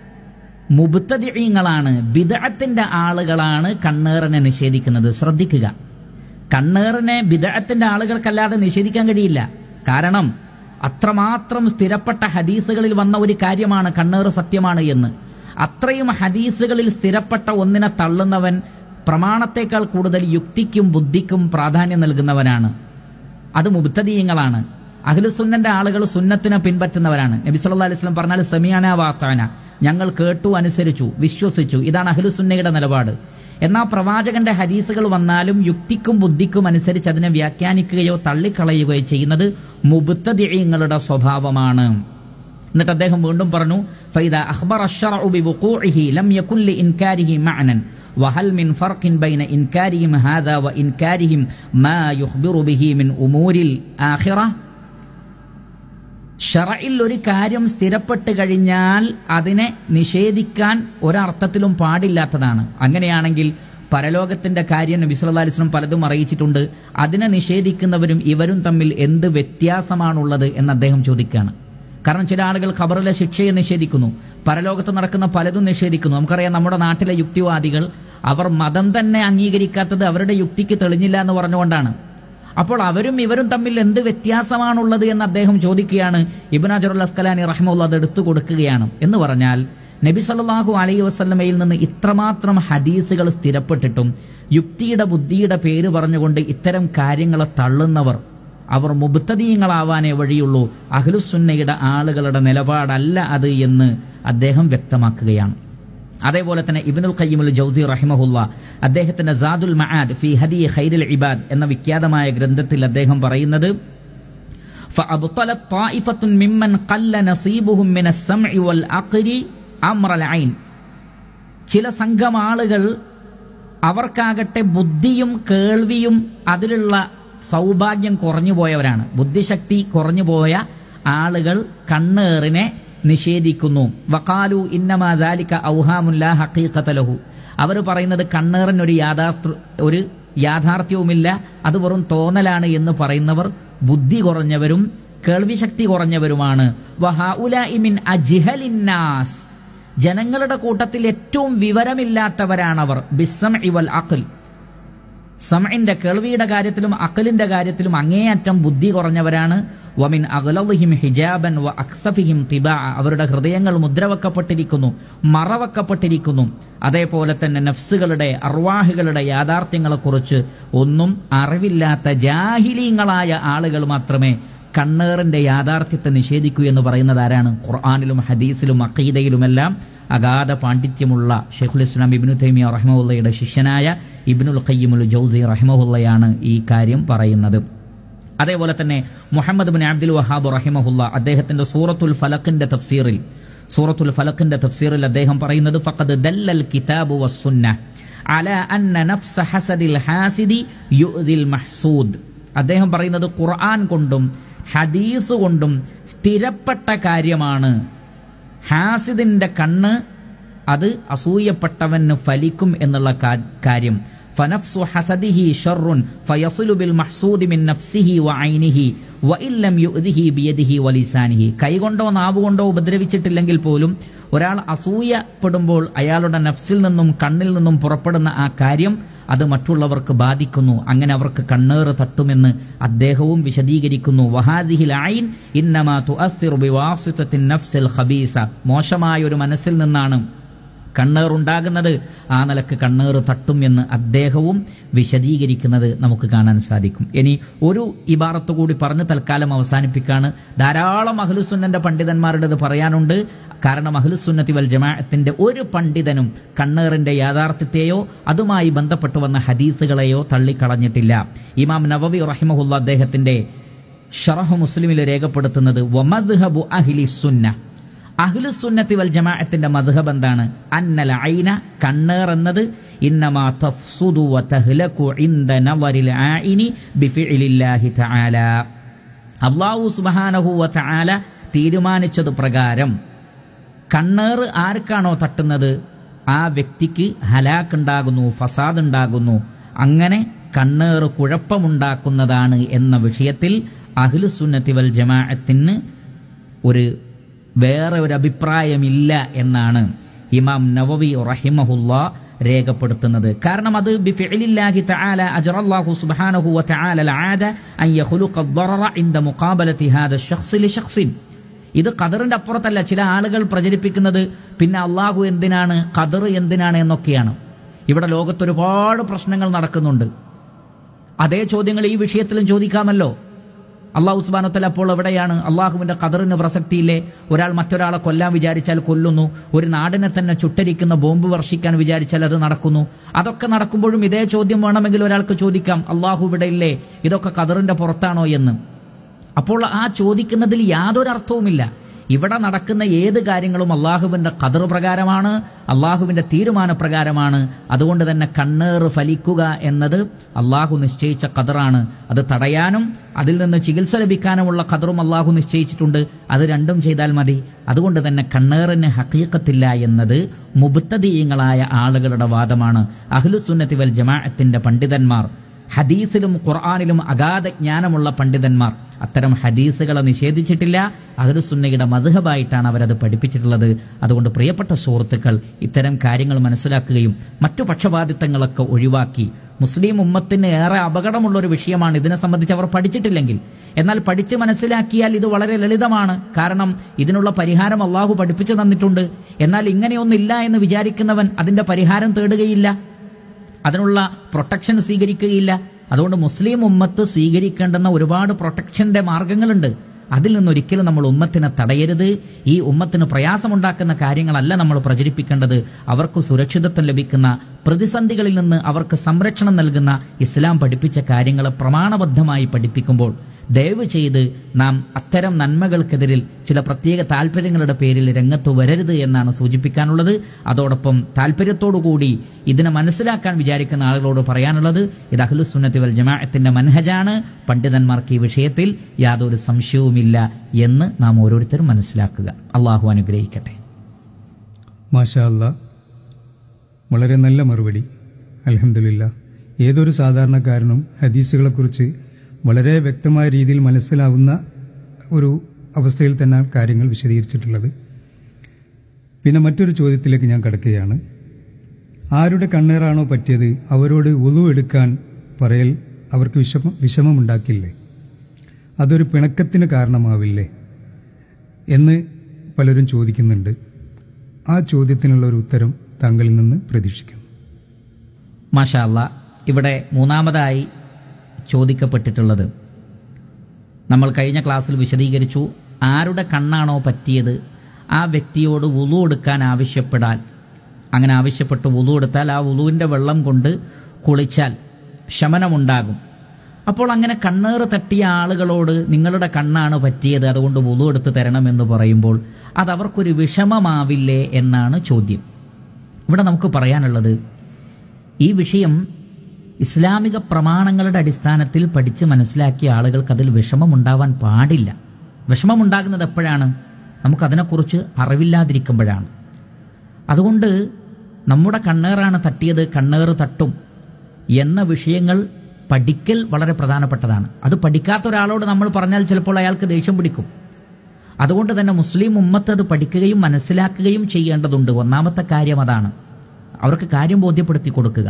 മുബ്തദിഈങ്ങളാണ് ബിദഅത്തിന്റെ ആളുകളാണ് കണ്ണേറിനെ നിഷേധിക്കുന്നത് ശ്രദ്ധിക്കുക കണ്ണേറിനെ ബിദഅത്തിന്റെ ആളുകൾക്കല്ലാതെ നിഷേധിക്കാൻ കഴിയില്ല കാരണം അത്രമാത്രം സ്ഥിരപ്പെട്ട ഹദീസുകളിൽ വന്ന ഒരു കാര്യമാണ് കണ്ണേറ് സത്യമാണ് എന്ന് അത്രയും ഹദീസുകളിൽ സ്ഥിരപ്പെട്ട ഒന്നിനെ തള്ളുന്നവൻ പ്രമാണത്തെക്കാൾ കൂടുതൽ യുക്തിക്കും ബുദ്ധിക്കും പ്രാധാന്യം നൽകുന്നവനാണ് അത് മുബ്തദീയങ്ങളാണ് അഖിലുസുന്നന്റെ ആളുകൾ സുന്നത്തിനെ പിൻപറ്റുന്നവരാണ് നബി സല്ലല്ലാഹു അലൈഹി വസല്ലം പറഞ്ഞാൽ സെമിയാന വാത്താന ഞങ്ങൾ കേട്ടു അനുസരിച്ചു വിശ്വസിച്ചു ഇതാണ് അഖിലുസുന്നയുടെ നിലപാട് എന്നാൽ പ്രവാചകന്റെ ഹദീസുകൾ വന്നാലും യുക്തിക്കും ബുദ്ധിക്കും അനുസരിച്ച് അതിനെ വ്യാഖ്യാനിക്കുകയോ തള്ളിക്കളയുകയോ ചെയ്യുന്നത് മുബുത്തദിയങ്ങളുടെ സ്വഭാവമാണ് എന്നിട്ട് അദ്ദേഹം വീണ്ടും പറഞ്ഞു ഫൈദ അഖ്ബർ الشرع بوقوعه لم يكن لإنكاره معنى وهل من فرق بين إنكارهم هذا وإنكارهم ما يخبر به من أمور الآخرة ഷറയിൽ ഒരു കാര്യം സ്ഥിരപ്പെട്ട് കഴിഞ്ഞാൽ അതിനെ നിഷേധിക്കാൻ ഒരർത്ഥത്തിലും പാടില്ലാത്തതാണ് അങ്ങനെയാണെങ്കിൽ പരലോകത്തിന്റെ കാര്യം നബി സല്ലല്ലാഹു അലൈഹി വസല്ലം പലതും അറിയിച്ചിട്ടുണ്ട് അതിനെ നിഷേധിക്കുന്നവരും ഇവരും തമ്മിൽ എന്ത് വ്യത്യാസമാണുള്ളത് എന്ന് അദ്ദേഹം ചോദിക്കുകയാണ് കാരണം ചില ആളുകൾ ഖബറിലെ ശിക്ഷയെ നിഷേധിക്കുന്നു പരലോകത്ത് നടക്കുന്ന പലതും നിഷേധിക്കുന്നു നമുക്കറിയാം നമ്മുടെ നാട്ടിലെ യുക്തിവാദികൾ അവർ മതം തന്നെ അംഗീകരിക്കാത്തത് അവരുടെ യുക്തിക്ക് തെളിഞ്ഞില്ല എന്ന് പറഞ്ഞുകൊണ്ടാണ് അപ്പോൾ അവരും ഇവരും തമ്മിൽ എന്ത് വ്യത്യാസമാണുള്ളത് എന്ന് അദ്ദേഹം ചോദിക്കുകയാണ് ഇബിൻ അജറുൽ അസ്കലാനി റഹ്മുള്ള അത് എടുത്തു കൊടുക്കുകയാണ് എന്ന് പറഞ്ഞാൽ നബി സല്ലല്ലാഹു അലൈഹി വസല്ലമയിൽ നിന്ന് ഇത്രമാത്രം ഹദീസുകൾ സ്ഥിരപ്പെട്ടിട്ടും യുക്തിയുടെ ബുദ്ധിയുടെ പേര് പറഞ്ഞുകൊണ്ട് ഇത്തരം കാര്യങ്ങളെ തള്ളുന്നവർ അവർ മുബത്തദീയങ്ങളാവാനേ വഴിയുള്ളൂ അഹ്ലുസുന്നയുടെ ആളുകളുടെ നിലപാടല്ല അത് എന്ന് അദ്ദേഹം വ്യക്തമാക്കുകയാണ് അതേപോലെ തന്നെ ഇബ്നുൽ ഖയ്യിമുൽ ജൗസി റഹിമഹുല്ല അദ്ദേഹത്തിന്റെ സാദുൽ മആദ് ഫി ഹദി ഖൈറുൽ ഇബാദ് എന്ന വിഖ്യാതമായ ഗ്രന്ഥത്തിൽ അദ്ദേഹം പറയുന്നത് فأبطلت طائفة ممن قل نصيبهم من السمع والعقل أمر العين ചില സംഘം ആളുകൾ അവർക്കാകട്ടെ ബുദ്ധിയും കേൾവിയും അതിലുള്ള സൗഭാഗ്യം കുറഞ്ഞു പോയവരാണ് ബുദ്ധിശക്തി കുറഞ്ഞു പോയ ആളുകൾ കണ്ണേറിനെ നിഷേധിക്കുന്നു വക്കാലു ഇന്നമാലിക്ക ഔഹാമുല്ല ഹക്കീഖത്തലഹു അവർ പറയുന്നത് കണ്ണേറിനൊരു യാഥാർത്ഥ ഒരു യാഥാർത്ഥ്യവുമില്ല അത് വെറും തോന്നലാണ് എന്ന് പറയുന്നവർ ബുദ്ധി കുറഞ്ഞവരും കേൾവിശക്തി കുറഞ്ഞവരുമാണ് വഹാഉലഇമിൻ അജിഹലിന്നാസ് ജനങ്ങളുടെ കൂട്ടത്തിൽ ഏറ്റവും വിവരമില്ലാത്തവരാണവർ ബിസം ഇവൽ അഖിൽ സമഇന്റെ കേൾവിയുടെ കാര്യത്തിലും അഖലിന്റെ കാര്യത്തിലും അങ്ങേയറ്റം ബുദ്ധി കുറഞ്ഞവരാണ് വമിൻ അഖ്ലഹിം ഹിജാബൻ വ അക്സഫിഹിം തിബാ അവരുടെ ഹൃദയങ്ങൾ മുദ്രവെക്കപ്പെട്ടിരിക്കുന്നു മറവെക്കപ്പെട്ടിരിക്കുന്നു അതേപോലെ തന്നെ നഫ്സുകളുടെ അർവാഹികളുടെ യാഥാർത്ഥ്യങ്ങളെക്കുറിച്ച് ഒന്നും അറിവില്ലാത്ത ജാഹിലീങ്ങളായ ആളുകൾ മാത്രമേ കണ്ണേറിന്റെ യാഥാർത്ഥ്യത്തെ നിഷേധിക്കൂ എന്ന് പറയുന്നത് ആരാണ് ഖുർആാനിലും ഹദീസിലും അഖീദയിലുമെല്ലാം അഗാധ പാണ്ഡിത്യമുള്ള ഷെയ്ഖുൽ ഇസ്ലാം ഇബ്നു തൈമിയ റഹ്മുള്ളയുടെ ശിഷ്യനായ ഇബ്നുൽ ഖയ്യിമുൽ ജൗസി റഹ്മുള്ളയാണ് ഈ കാര്യം പറയുന്നത് അതേപോലെ തന്നെ മുഹമ്മദ് ബിൻ അബ്ദുൽ വഹാബ് റഹിമഹുല്ല അദ്ദേഹത്തിന്റെ സൂറത്തുൽ ഫലഖിന്റെ തഫ്സീറിൽ സൂറത്തുൽ ഫലഖിന്റെ തഫ്സീറിൽ അദ്ദേഹം പറയുന്നത് ഫഖദ് ദല്ലൽ കിതാബു വസ്സുന്ന അല അന്ന നഫ്സ ഹസദിൽ ഹാസിദി യുദിൽ മഹ്സൂദ് അദ്ദേഹം പറയുന്നത് ഖുർആൻ കൊണ്ടും ഹദീസ് കൊണ്ടും സ്ഥിരപ്പെട്ട കാര്യമാണ് ഹാസിദിന്റെ കണ്ണ് അത് അസൂയപ്പെട്ടവന് ഫലിക്കും എന്നുള്ള കാര്യം ഫനഫ്സു ഹസദിഹി ഷർറുൻ ഫയസുലു ബിൽ മഹ്സൂദി മിൻ നഫ്സിഹി വ ഐനിഹി വ ഇല്ലം യുദ്ഹിഹി ബിയദിഹി വലിസാനിഹി കൈകൊണ്ടോ നാവുകൊണ്ടോ ഉപദ്രവിച്ചിട്ടില്ലെങ്കിൽ പോലും ഒരാൾ അസൂയപ്പെടുമ്പോൾ അയാളുടെ നഫ്സിൽ നിന്നും കണ്ണിൽ നിന്നും പുറപ്പെടുന്ന ആ കാര്യം അത് മറ്റുള്ളവർക്ക് ബാധിക്കുന്നു അങ്ങനെ അവർക്ക് കണ്ണേറ് തട്ടുമെന്ന് അദ്ദേഹവും വിശദീകരിക്കുന്നു വഹാദിഹിൽ ഐൻ ഇന്നമാ തുഅസ്സിറു ബിവാസിത്തത്തിൻ നഫ്സിൽ ഖബീസ മോശമായ ഒരു മനസ്സിൽ നിന്നാണ് കണ്ണേറുണ്ടാകുന്നത് ആ നിലക്ക് കണ്ണേറ് തട്ടും എന്ന് അദ്ദേഹവും വിശദീകരിക്കുന്നത് നമുക്ക് കാണാൻ സാധിക്കും ഇനി ഒരു ഇബാറത്ത് കൂടി പറഞ്ഞ് തൽക്കാലം അവസാനിപ്പിക്കാണ് ധാരാളം അഹ്ലുസുന്നന്റെ പണ്ഡിതന്മാരുടേത് പറയാനുണ്ട് കാരണം അഹ്ലുസുന്നത്തി വൽ ജമാഅത്തിന്റെ ഒരു പണ്ഡിതനും കണ്ണേറിന്റെ യാഥാർത്ഥ്യത്തെയോ അതുമായി ബന്ധപ്പെട്ടു വന്ന ഹദീസുകളെയോ തള്ളിക്കളഞ്ഞിട്ടില്ല ഇമാം നവവി റഹിമഹുല്ല അദ്ദേഹത്തിന്റെ ഷറഹു മുസ്ലിമിൽ രേഖപ്പെടുത്തുന്നത് വമദ്ഹബു അഹ്ലി സുന്ന അഹ്ലുസുന്നത്തി വൽ ജമാഅത്തിന്റെ മദ്ഹബ് എന്താണ് അന്നൽ ഐന കണ്ണേർ എന്നത് ഇന്നമാ തഫ്സുദു വ തഹ്ലകു ഇൻദ നവറിൽ ആഇനി ബിഫിഇലില്ലാഹി തആല അല്ലാഹു സുബ്ഹാനഹു വ തആല തീരുമാനിച്ചത് പ്രകാരം കണ്ണേർ ആർക്കാണോ തട്ടുന്നത് ആ വ്യക്തിക്ക് ഹലാക്കുണ്ടാകുന്നു ഫസാദ് ഉണ്ടാകുന്നു അങ്ങനെ കണ്ണേറ് കുഴപ്പമുണ്ടാക്കുന്നതാണ് എന്ന വിഷയത്തിൽ അഹ്ലുസുന്നത്തി വൽ ജമാഅത്തിന് ഒരു വേറെ ഒരു അഭിപ്രായമില്ല എന്നാണ് ഇമാം നവവി റഹിമഹുല്ല രേഖപ്പെടുത്തുന്നത് കാരണം അത് ബിഫിഇലില്ലാഹി തആല അജറല്ലാഹു സുബ്ഹാനഹു വ തആല العاده ان يخلق الضرر عند مقابله هذا الشخص لشخص ഇത് ഖദറിന്റെ അപ്പുറത്തല്ല ചില ആളുകൾ പ്രചരിപ്പിക്കുന്നത് പിന്നെ അള്ളാഹു എന്തിനാണ് ഖദർ എന്തിനാണ് എന്നൊക്കെയാണ് ഇവിടെ ലോകത്ത് ഒരുപാട് പ്രശ്നങ്ങൾ നടക്കുന്നുണ്ട് അതേ ചോദ്യങ്ങൾ ഈ വിഷയത്തിലും ചോദിക്കാമല്ലോ അള്ളാഹു സുബാനത്തല അപ്പോൾ എവിടെയാണ് അള്ളാഹുവിന്റെ ഖദറിന് പ്രസക്തിയില്ലേ ഒരാൾ മറ്റൊരാളെ കൊല്ലാൻ വിചാരിച്ചാൽ കൊല്ലുന്നു ഒരു നാടിനെ തന്നെ ചുട്ടരിക്കുന്ന ബോംബ് വർഷിക്കാൻ വിചാരിച്ചാൽ അത് നടക്കുന്നു അതൊക്കെ നടക്കുമ്പോഴും ഇതേ ചോദ്യം വേണമെങ്കിൽ ഒരാൾക്ക് ചോദിക്കാം അള്ളാഹു ഇവിടെ ഇല്ലേ ഇതൊക്കെ ഖദറിന്റെ പുറത്താണോ എന്ന് അപ്പോൾ ആ ചോദിക്കുന്നതിൽ യാതൊരു അർത്ഥവുമില്ല ഇവിടെ നടക്കുന്ന ഏത് കാര്യങ്ങളും അള്ളാഹുവിന്റെ കതിർ പ്രകാരമാണ് അള്ളാഹുവിന്റെ തീരുമാനപ്രകാരമാണ് അതുകൊണ്ട് തന്നെ കണ്ണേറ് ഫലിക്കുക എന്നത് അള്ളാഹു നിശ്ചയിച്ച കതിറാണ് അത് തടയാനും അതിൽ നിന്ന് ചികിത്സ ലഭിക്കാനുമുള്ള കതിറും അള്ളാഹു നിശ്ചയിച്ചിട്ടുണ്ട് അത് രണ്ടും ചെയ്താൽ മതി അതുകൊണ്ട് തന്നെ കണ്ണേറിന് ഹക്കീക്കത്തില്ല എന്നത് മുബത്തദീയങ്ങളായ ആളുകളുടെ വാദമാണ് അഹ്ലുസുന്നത്തി വൽ ജമാഅത്തിന്റെ പണ്ഡിതന്മാർ ഹദീസിലും ഖുർആാനിലും അഗാധ ജ്ഞാനമുള്ള പണ്ഡിതന്മാർ അത്തരം ഹദീസുകളെ നിഷേധിച്ചിട്ടില്ല അഹ്ലുസുന്നയുടെ മധുഹബായിട്ടാണ് അവരത് പഠിപ്പിച്ചിട്ടുള്ളത് അതുകൊണ്ട് പ്രിയപ്പെട്ട സുഹൃത്തുക്കൾ ഇത്തരം കാര്യങ്ങൾ മനസ്സിലാക്കുകയും മറ്റു പക്ഷപാതിത്വങ്ങളൊക്കെ ഒഴിവാക്കി മുസ്ലിം ഉമ്മത്തിന് ഏറെ അപകടമുള്ള ഒരു വിഷയമാണ് ഇതിനെ സംബന്ധിച്ച് അവർ പഠിച്ചിട്ടില്ലെങ്കിൽ എന്നാൽ പഠിച്ച് മനസ്സിലാക്കിയാൽ ഇത് വളരെ ലളിതമാണ് കാരണം ഇതിനുള്ള പരിഹാരം അള്ളാഹു പഠിപ്പിച്ചു തന്നിട്ടുണ്ട് എന്നാൽ ഇങ്ങനെയൊന്നില്ല എന്ന് വിചാരിക്കുന്നവൻ അതിന്റെ പരിഹാരം തേടുകയില്ല അതിനുള്ള പ്രൊട്ടക്ഷൻ സ്വീകരിക്കുകയില്ല അതുകൊണ്ട് മുസ്ലിം ഉമ്മത്ത് സ്വീകരിക്കേണ്ടുന്ന ഒരുപാട് പ്രൊട്ടക്ഷന്റെ മാർഗങ്ങളുണ്ട് അതിൽ നിന്നൊരിക്കലും നമ്മൾ ഉമ്മത്തിനെ തടയരുത് ഈ ഉമ്മത്തിന് പ്രയാസമുണ്ടാക്കുന്ന കാര്യങ്ങളല്ല നമ്മൾ പ്രചരിപ്പിക്കേണ്ടത് അവർക്ക് സുരക്ഷിതത്വം ലഭിക്കുന്ന പ്രതിസന്ധികളിൽ നിന്ന് അവർക്ക് സംരക്ഷണം നൽകുന്ന ഇസ്ലാം പഠിപ്പിച്ച കാര്യങ്ങളെ പ്രമാണബദ്ധമായി പഠിപ്പിക്കുമ്പോൾ ദയവ് ചെയ്ത് നാം അത്തരം നന്മകൾക്കെതിരിൽ ചില പ്രത്യേക താല്പര്യങ്ങളുടെ പേരിൽ രംഗത്ത് വരരുത് എന്നാണ് സൂചിപ്പിക്കാനുള്ളത് അതോടൊപ്പം താല്പര്യത്തോടുകൂടി ഇതിനെ മനസ്സിലാക്കാൻ വിചാരിക്കുന്ന ആളുകളോട് പറയാനുള്ളത് ഇത് അഹ്ലുസുന്നത്തി വൽ ജമാഅത്തിന്റെ മനഹജാണ് പണ്ഡിതന്മാർക്ക് ഈ വിഷയത്തിൽ യാതൊരു സംശയവുമില്ല എന്ന് നാം ഓരോരുത്തരും മനസ്സിലാക്കുക അള്ളാഹു അനുഗ്രഹിക്കട്ടെ മാഷാ അല്ല വളരെ നല്ല മറുപടി അലഹമില്ല ഏതൊരു സാധാരണക്കാരനും ഹദീസുകളെക്കുറിച്ച് വളരെ വ്യക്തമായ രീതിയിൽ മനസ്സിലാവുന്ന ഒരു അവസ്ഥയിൽ തന്നെ കാര്യങ്ങൾ വിശദീകരിച്ചിട്ടുള്ളത് പിന്നെ മറ്റൊരു ചോദ്യത്തിലേക്ക് ഞാൻ കിടക്കുകയാണ് ആരുടെ കണ്ണേറാണോ പറ്റിയത് അവരോട് ഒതു എടുക്കാൻ പറയൽ അവർക്ക് വിഷമം വിഷമമുണ്ടാക്കില്ലേ അതൊരു പിണക്കത്തിന് കാരണമാവില്ലേ എന്ന് പലരും ചോദിക്കുന്നുണ്ട് ആ ചോദ്യത്തിനുള്ള ഒരു ഉത്തരം താങ്കളിൽ നിന്ന് പ്രതീക്ഷിക്കുന്നു മാഷാ അല്ല ഇവിടെ മൂന്നാമതായി ചോദിക്കപ്പെട്ടിട്ടുള്ളത് നമ്മൾ കഴിഞ്ഞ ക്ലാസ്സിൽ വിശദീകരിച്ചു ആരുടെ കണ്ണാണോ പറ്റിയത് ആ വ്യക്തിയോട് വുളു എടുക്കാൻ ആവശ്യപ്പെടാൽ അങ്ങനെ ആവശ്യപ്പെട്ട് വുളു എടുത്താൽ ആ വുളുവിൻ്റെ വെള്ളം കൊണ്ട് കുളിച്ചാൽ ശമനമുണ്ടാകും അപ്പോൾ അങ്ങനെ കണ്ണേറ് തട്ടിയ ആളുകളോട് നിങ്ങളുടെ കണ്ണാണ് പറ്റിയത് അതുകൊണ്ട് വുളു എടുത്ത് തരണമെന്ന് പറയുമ്പോൾ അത് അവർക്കൊരു വിഷമമാവില്ലേ എന്നാണ് ചോദ്യം ഇവിടെ നമുക്ക് പറയാനുള്ളത് ഈ വിഷയം ഇസ്ലാമിക പ്രമാണങ്ങളുടെ അടിസ്ഥാനത്തിൽ പഠിച്ച് മനസ്സിലാക്കിയ ആളുകൾക്ക് അതിൽ വിഷമമുണ്ടാവാൻ പാടില്ല വിഷമമുണ്ടാകുന്നത് എപ്പോഴാണ് നമുക്കതിനെക്കുറിച്ച് അറിവില്ലാതിരിക്കുമ്പോഴാണ് അതുകൊണ്ട് നമ്മുടെ കണ്ണേറാണ് തട്ടിയത് കണ്ണേറ് തട്ടും എന്ന വിഷയങ്ങൾ പഠിക്കൽ വളരെ പ്രധാനപ്പെട്ടതാണ് അത് പഠിക്കാത്ത ഒരാളോട് നമ്മൾ പറഞ്ഞാൽ ചിലപ്പോൾ അയാൾക്ക് ദേഷ്യം പിടിക്കും അതുകൊണ്ട് തന്നെ മുസ്ലിം ഉമ്മത്ത് അത് പഠിക്കുകയും മനസ്സിലാക്കുകയും ചെയ്യേണ്ടതുണ്ട് ഒന്നാമത്തെ കാര്യം അതാണ് അവർക്ക് കാര്യം ബോധ്യപ്പെടുത്തി കൊടുക്കുക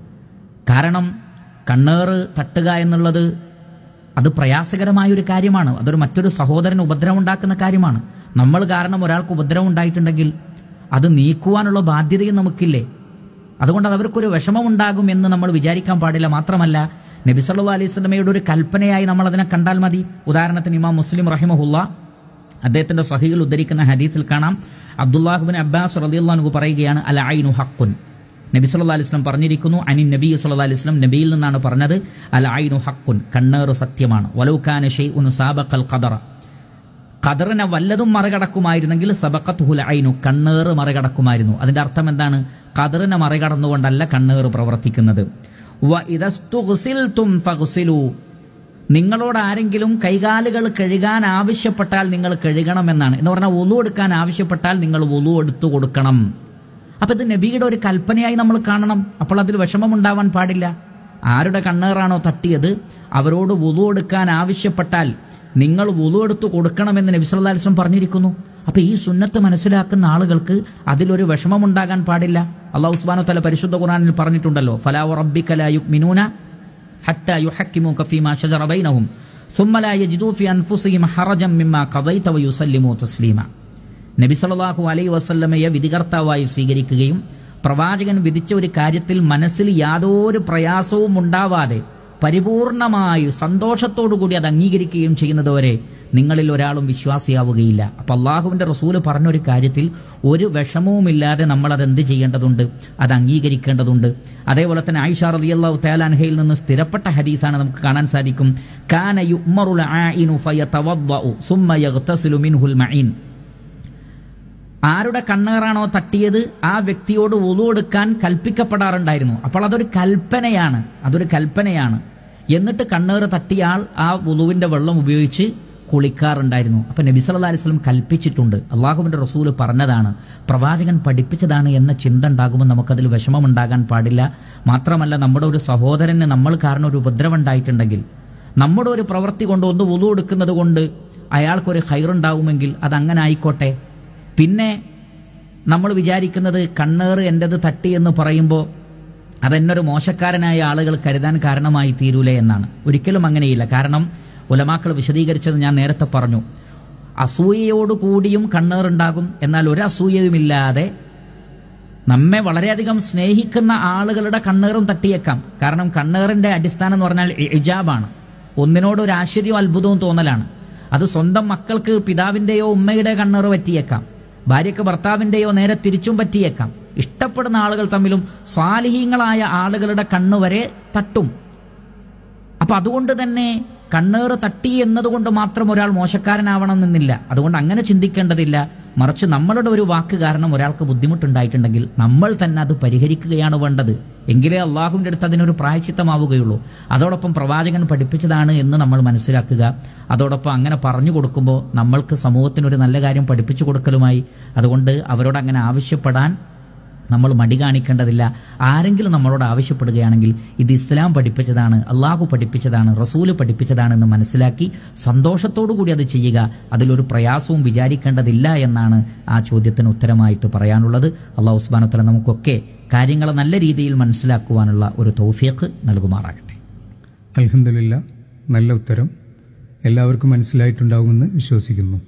കാരണം കണ്ണേറ് തട്ടുക എന്നുള്ളത് അത് പ്രയാസകരമായ ഒരു കാര്യമാണ് അതൊരു മറ്റൊരു സഹോദരന് ഉപദ്രവം ഉണ്ടാക്കുന്ന കാര്യമാണ് നമ്മൾ കാരണം ഒരാൾക്ക് ഉപദ്രവം ഉണ്ടായിട്ടുണ്ടെങ്കിൽ അത് നീക്കുവാനുള്ള ബാധ്യതയും നമുക്കില്ലേ അതുകൊണ്ട് അത് അവർക്കൊരു വിഷമമുണ്ടാകും എന്ന് നമ്മൾ വിചാരിക്കാൻ പാടില്ല മാത്രമല്ല നബി സല്ലല്ലാഹു അലൈഹി സ്വലമയുടെ ഒരു കൽപ്പനയായി നമ്മൾ അതിനെ കണ്ടാൽ മതി ഉദാഹരണത്തിന് ഇമാം മുസ്ലിം റഹിമഹുല്ല അദ്ദേഹത്തിന്റെ സഹീൽ ഉദ്ധരിക്കുന്ന ഹദീസിൽ കാണാം അബ്ദുല്ലാഹുബിൻ അബ്ബാസ് റളിയല്ലാഹു പറയുകയാണ് അൽ ഐനു ഹഖുൻ നബി സല്ലല്ലാഹു അലൈഹി വസല്ലം പറഞ്ഞിരിക്കുന്നു അനി നബി സല്ലല്ലാഹു അലൈഹി വസല്ലം നബിയിൽ നിന്നാണ് പറഞ്ഞത് അൽ ഐനു ഹഖുൻ കണ്ണേറ് സത്യമാണ് വലൗ കാന ഷൈഉൻ സാബഖൽ ഖദറ ഖദറിനെ വല്ലതും മറികടക്കുമായിരുന്നെങ്കിൽ സബക്കത്തുഹുൽ ഐനു കണ്ണേറ് മറികടക്കുമായിരുന്നു അതിന്റെ അർത്ഥം എന്താണ് ഖദറിനെ മറികടന്നുകൊണ്ടല്ല കണ്ണേറ് പ്രവർത്തിക്കുന്നത് വ ഇദസ്തുഗ്സിൽതും ഫഗ്സിലു നിങ്ങളോട് ആരെങ്കിലും കൈകാലുകൾ കഴുകാൻ ആവശ്യപ്പെട്ടാൽ നിങ്ങൾ കഴുകണമെന്നാണ് എന്ന് പറഞ്ഞാൽ ഒലു എടുക്കാൻ ആവശ്യപ്പെട്ടാൽ നിങ്ങൾ ഒലു എടുത്തു കൊടുക്കണം അപ്പൊ ഇത് നബിയുടെ ഒരു കൽപ്പനയായി നമ്മൾ കാണണം അപ്പോൾ അതിൽ വിഷമമുണ്ടാവാൻ പാടില്ല ആരുടെ കണ്ണേറാണോ തട്ടിയത് അവരോട് വുളു എടുക്കാൻ ആവശ്യപ്പെട്ടാൽ നിങ്ങൾ വുളു എടുത്തു കൊടുക്കണമെന്ന് നബി സല്ലല്ലാഹു അലൈഹി വസല്ലം പറഞ്ഞിരിക്കുന്നു അപ്പൊ ഈ സുന്നത്ത് മനസ്സിലാക്കുന്ന ആളുകൾക്ക് അതിലൊരു വിഷമമുണ്ടാകാൻ പാടില്ല അള്ളാഹു സുബ്ഹാനഹു വ തആല പരിശുദ്ധ ഖുർആനിൽ പറഞ്ഞിട്ടുണ്ടല്ലോ ഫലാ റബ്ബിക ലാ യുഅ്മിനൂന حتى يحكموك فيما شجر بينهم ثم لا يجدوا في أنفسهم حرجا مما قضيت ويسلموا تسليما നബി സല്ലല്ലാഹു അലൈഹി വസല്ലമയെ വിധികർത്താവായി സ്വീകരിക്കുകയും പ്രവാചകൻ വിധിച്ച ഒരു കാര്യത്തിൽ മനസ്സിൽ യാതൊരു പ്രയാസവും ഉണ്ടാവാതെ പരിപൂർണമായി സന്തോഷത്തോടുകൂടി അത് അംഗീകരിക്കുകയും ചെയ്യുന്നതുവരെ നിങ്ങളിൽ ഒരാളും വിശ്വാസിയാവുകയില്ല അപ്പൊ അള്ളാഹുവിന്റെ റസൂല് പറഞ്ഞൊരു കാര്യത്തിൽ ഒരു വിഷമവുമില്ലാതെ നമ്മൾ അത് എന്ത് ചെയ്യേണ്ടതുണ്ട് അത് അംഗീകരിക്കേണ്ടതുണ്ട് അതേപോലെ തന്നെ ആയിഷ റളിയല്ലാഹു തആലാൻഹയിൽ നിന്ന് സ്ഥിരപ്പെട്ട ഹദീസാണ് നമുക്ക് കാണാൻ സാധിക്കും കാന യുഅ്മറുൽ ആഇനു ഫയതവദ്ദഉ സുമ്മ യഗ്തസിലു മിൻഹുൽ മഈൻ ആരുടെ കണ്ണേറാണോ തട്ടിയത് ആ വ്യക്തിയോട് ഒതു എടുക്കാൻ കൽപ്പിക്കപ്പെടാറുണ്ടായിരുന്നു അപ്പോൾ അതൊരു കൽപ്പനയാണ് അതൊരു കൽപ്പനയാണ് എന്നിട്ട് കണ്ണേറ് തട്ടിയ ആൾ ആ വുളുവിന്റെ വെള്ളം ഉപയോഗിച്ച് കുളിക്കാറുണ്ടായിരുന്നു അപ്പൊ നബി സല്ലല്ലാഹു അലൈഹി വസല്ലം കൽപ്പിച്ചിട്ടുണ്ട് അള്ളാഹുവിന്റെ റസൂല് പറഞ്ഞതാണ് പ്രവാചകൻ പഠിപ്പിച്ചതാണ് എന്ന ചിന്ത ഉണ്ടാകുമ്പോൾ നമുക്കതിൽ വിഷമമുണ്ടാകാൻ പാടില്ല മാത്രമല്ല നമ്മുടെ ഒരു സഹോദരന് നമ്മൾ കാരണം ഒരു ഉപദ്രവം ഉണ്ടായിട്ടുണ്ടെങ്കിൽ നമ്മുടെ ഒരു പ്രവൃത്തി കൊണ്ട് ഒന്ന് വുളു എടുക്കുന്നത് കൊണ്ട് അയാൾക്കൊരു ഹൈറുണ്ടാവുമെങ്കിൽ അത് അങ്ങനെ ആയിക്കോട്ടെ പിന്നെ നമ്മൾ വിചാരിക്കുന്നത് കണ്ണേറ് എൻ്റെത് തട്ടി എന്ന് പറയുമ്പോൾ അതെന്നൊരു മോശക്കാരനായ ആളുകൾ കരുതാൻ കാരണമായി തീരൂലേ എന്നാണ് ഒരിക്കലും അങ്ങനെയില്ല കാരണം ഉലമാക്കൾ വിശദീകരിച്ചത് ഞാൻ നേരത്തെ പറഞ്ഞു അസൂയയോടുകൂടിയും കണ്ണേറുണ്ടാകും എന്നാൽ ഒരു അസൂയയുമില്ലാതെ നമ്മെ വളരെയധികം സ്നേഹിക്കുന്ന ആളുകളുടെ കണ്ണേറും തട്ടിയേക്കാം കാരണം കണ്ണേറിന്റെ അടിസ്ഥാനം എന്ന് പറഞ്ഞാൽ ഇജാബാണ് ഒന്നിനോട് ഒരു ആശ്ചര്യവും അത്ഭുതവും തോന്നലാണ് അത് സ്വന്തം മക്കൾക്ക് പിതാവിന്റെയോ ഉമ്മയുടെ കണ്ണേറ് പറ്റിയേക്കാം ഭാര്യയ്ക്ക് ഭർത്താവിന്റെയോ നേരെ തിരിച്ചും പറ്റിയേക്കാം ഇഷ്ടപ്പെടുന്ന ആളുകൾ തമ്മിലും സ്വാലിഹീങ്ങളായ ആളുകളുടെ കണ്ണുവരെ തട്ടും അപ്പൊ അതുകൊണ്ട് തന്നെ കണ്ണേറ് തട്ടി എന്നതുകൊണ്ട് മാത്രം ഒരാൾ മോശക്കാരനാവണം എന്നില്ല അതുകൊണ്ട് അങ്ങനെ ചിന്തിക്കേണ്ടതില്ല മറിച്ച് നമ്മളുടെ ഒരു വാക്ക് കാരണം ഒരാൾക്ക് ബുദ്ധിമുട്ടുണ്ടായിട്ടുണ്ടെങ്കിൽ നമ്മൾ തന്നെ അത് പരിഹരിക്കുകയാണ് വേണ്ടത് എങ്കിലേ അള്ളാഹുവിൻ്റെ അടുത്ത് അതിനൊരു പ്രായച്ചിത്തമാവുകയുള്ളൂ അതോടൊപ്പം പ്രവാചകൻ പഠിപ്പിച്ചതാണ് എന്ന് നമ്മൾ മനസ്സിലാക്കുക അതോടൊപ്പം അങ്ങനെ പറഞ്ഞു കൊടുക്കുമ്പോൾ നമ്മൾക്ക് സമൂഹത്തിനൊരു നല്ല കാര്യം പഠിപ്പിച്ചു കൊടുക്കലുമായി അതുകൊണ്ട് അവരോട് അങ്ങനെ ആവശ്യപ്പെടാൻ നമ്മൾ മടി കാണിക്കേണ്ടതില്ല ആരെങ്കിലും നമ്മളോട് ആവശ്യപ്പെടുകയാണെങ്കിൽ ഇത് ഇസ്ലാം പഠിപ്പിച്ചതാണ് അള്ളാഹു പഠിപ്പിച്ചതാണ് റസൂല് പഠിപ്പിച്ചതാണെന്ന് മനസ്സിലാക്കി സന്തോഷത്തോടു കൂടി അത് ചെയ്യുക അതിലൊരു പ്രയാസവും വിചാരിക്കേണ്ടതില്ല എന്നാണ് ആ ചോദ്യത്തിന് ഉത്തരമായിട്ട് പറയാനുള്ളത് അള്ളാഹു ഉസ്ബാനുത്തല നമുക്കൊക്കെ കാര്യങ്ങൾ നല്ല രീതിയിൽ മനസ്സിലാക്കുവാനുള്ള ഒരു തൗഫീഖ് നൽകുമാറാകട്ടെ അലഹമില്ല നല്ല ഉത്തരം എല്ലാവർക്കും മനസ്സിലായിട്ടുണ്ടാവുമെന്ന് വിശ്വസിക്കുന്നു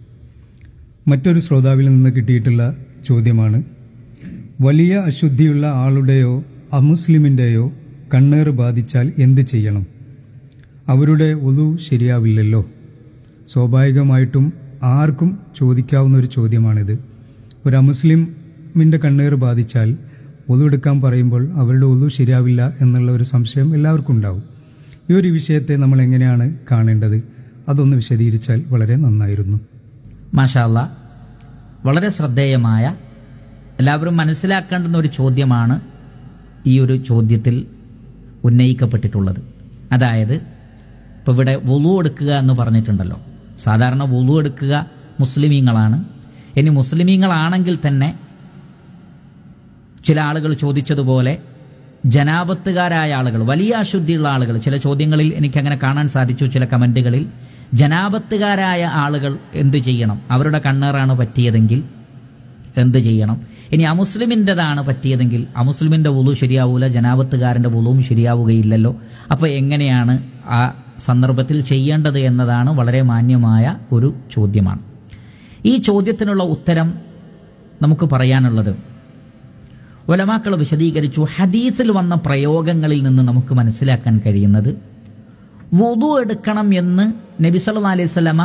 മറ്റൊരു ശ്രോതാവിൽ നിന്ന് കിട്ടിയിട്ടുള്ള ചോദ്യമാണ് വലിയ അശുദ്ധിയുള്ള ആളുടെയോ അമുസ്ലിമിൻ്റെയോ കണ്ണേറ് ബാധിച്ചാൽ എന്ത് ചെയ്യണം അവരുടെ ഒതു ശരിയാവില്ലല്ലോ സ്വാഭാവികമായിട്ടും ആർക്കും ചോദിക്കാവുന്ന ഒരു ചോദ്യമാണിത് ഒരു അമുസ്ലിമിൻ്റെ കണ്ണേറ് ബാധിച്ചാൽ ഒതു എടുക്കാൻ പറയുമ്പോൾ അവരുടെ ഒതു ശരിയാവില്ല എന്നുള്ള ഒരു സംശയം എല്ലാവർക്കും ഉണ്ടാവും ഈ ഒരു വിഷയത്തെ നമ്മൾ എങ്ങനെയാണ് കാണേണ്ടത് അതൊന്ന് വിശദീകരിച്ചാൽ വളരെ നന്നായിരുന്നു മാഷാല്ല വളരെ ശ്രദ്ധേയമായ എല്ലാവരും മനസ്സിലാക്കേണ്ടുന്ന ഒരു ചോദ്യമാണ് ഈ ഒരു ചോദ്യത്തിൽ ഉന്നയിക്കപ്പെട്ടിട്ടുള്ളത് അതായത് ഇപ്പോൾ ഇവിടെ വുളു എടുക്കുക എന്ന് പറഞ്ഞിട്ടുണ്ടല്ലോ സാധാരണ വുളു എടുക്കുക മുസ്ലിമീങ്ങളാണ് ഇനി മുസ്ലിമീങ്ങളാണെങ്കിൽ തന്നെ ചില ആളുകൾ ചോദിച്ചതുപോലെ ജനാപത്തുകാരായ ആളുകൾ വലിയ അശുദ്ധിയുള്ള ആളുകൾ ചില ചോദ്യങ്ങളിൽ എനിക്കങ്ങനെ കാണാൻ സാധിച്ചു ചില കമൻറ്റുകളിൽ ജനാപത്തുകാരായ ആളുകൾ എന്ത് ചെയ്യണം അവരുടെ കണ്ണേറാണ് പറ്റിയതെങ്കിൽ എന്ത് ചെയ്യണം ഇനി അമുസ്ലിമിൻ്റെതാണ് പറ്റിയതെങ്കിൽ അമുസ്ലിമിൻ്റെ വുളു ശരിയാവൂല ജനാപത്തുകാരൻ്റെ വുളുവും ശരിയാവുകയില്ലല്ലോ അപ്പോൾ എങ്ങനെയാണ് ആ സന്ദർഭത്തിൽ ചെയ്യേണ്ടത് എന്നതാണ് വളരെ മാന്യമായ ഒരു ചോദ്യമാണ് ഈ ചോദ്യത്തിനുള്ള ഉത്തരം നമുക്ക് പറയാനുള്ളത് ഒലമാക്കൾ വിശദീകരിച്ചു ഹദീസിൽ വന്ന പ്രയോഗങ്ങളിൽ നിന്ന് നമുക്ക് മനസ്സിലാക്കാൻ കഴിയുന്നത് വുതു എടുക്കണം എന്ന് നബി സല്ലല്ലാഹു അലൈഹി വസല്ലമ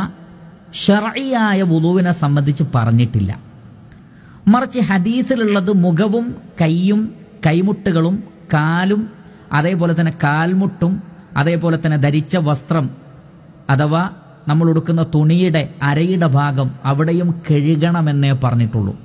ഷർഈയായ വുതുവിനെ സംബന്ധിച്ച് പറഞ്ഞിട്ടില്ല മറിച്ച് ഹദീസിലുള്ളത് മുഖവും കൈയും കൈമുട്ടുകളും കാലും അതേപോലെ തന്നെ കാൽമുട്ടും അതേപോലെ തന്നെ ധരിച്ച വസ്ത്രം അഥവാ നമ്മൾ ഉടുക്കുന്ന തുണിയുടെ അരയുടെ ഭാഗം അവിടെയും കഴുകണമെന്നേ പറഞ്ഞിട്ടുള്ളൂ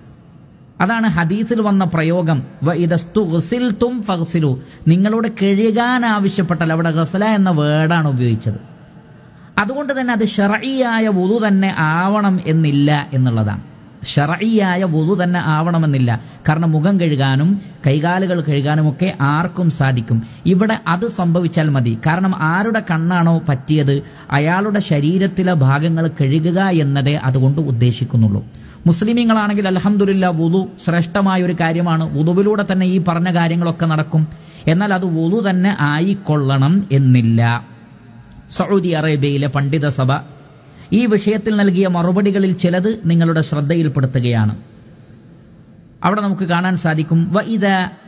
അതാണ് ഹദീസിൽ വന്ന പ്രയോഗം വ ഇതസ്തും ഫഹസിലു നിങ്ങളോട് കഴുകാൻ ആവശ്യപ്പെട്ടാൽ അവിടെ ഗസല എന്ന വേർഡാണ് ഉപയോഗിച്ചത് അതുകൊണ്ട് തന്നെ അത് ഷറഈയായ വുളു തന്നെ ആവണം എന്നില്ല എന്നുള്ളതാണ് ഷറഈയായ വുളു തന്നെ ആവണമെന്നില്ല കാരണം മുഖം കഴുകാനും കൈകാലുകൾ കഴുകാനും ഒക്കെ ആർക്കും സാധിക്കും ഇവിടെ അത് സംഭവിച്ചാൽ മതി കാരണം ആരുടെ കണ്ണാണോ പറ്റിയത് അയാളുടെ ശരീരത്തിലെ ഭാഗങ്ങൾ കഴുകുക എന്നതേ അതുകൊണ്ട് ഉദ്ദേശിക്കുന്നുള്ളൂ മുസ്ലിമീങ്ങളാണെങ്കിൽ അലഹമുല്ല വുളു ശ്രേഷ്ഠമായ ഒരു കാര്യമാണ് വുളുവിലൂടെ തന്നെ ഈ പറഞ്ഞ കാര്യങ്ങളൊക്കെ നടക്കും എന്നാൽ അത് വുളു തന്നെ ആയിക്കൊള്ളണം എന്നില്ല സൗദി അറേബ്യയിലെ പണ്ഡിത സഭ ഈ വിഷയത്തിൽ നൽകിയ മറുപടികളിൽ ചിലത് നിങ്ങളുടെ ശ്രദ്ധയിൽപ്പെടുത്തുകയാണ് അവിടെ നമുക്ക് കാണാൻ സാധിക്കും വ ഇത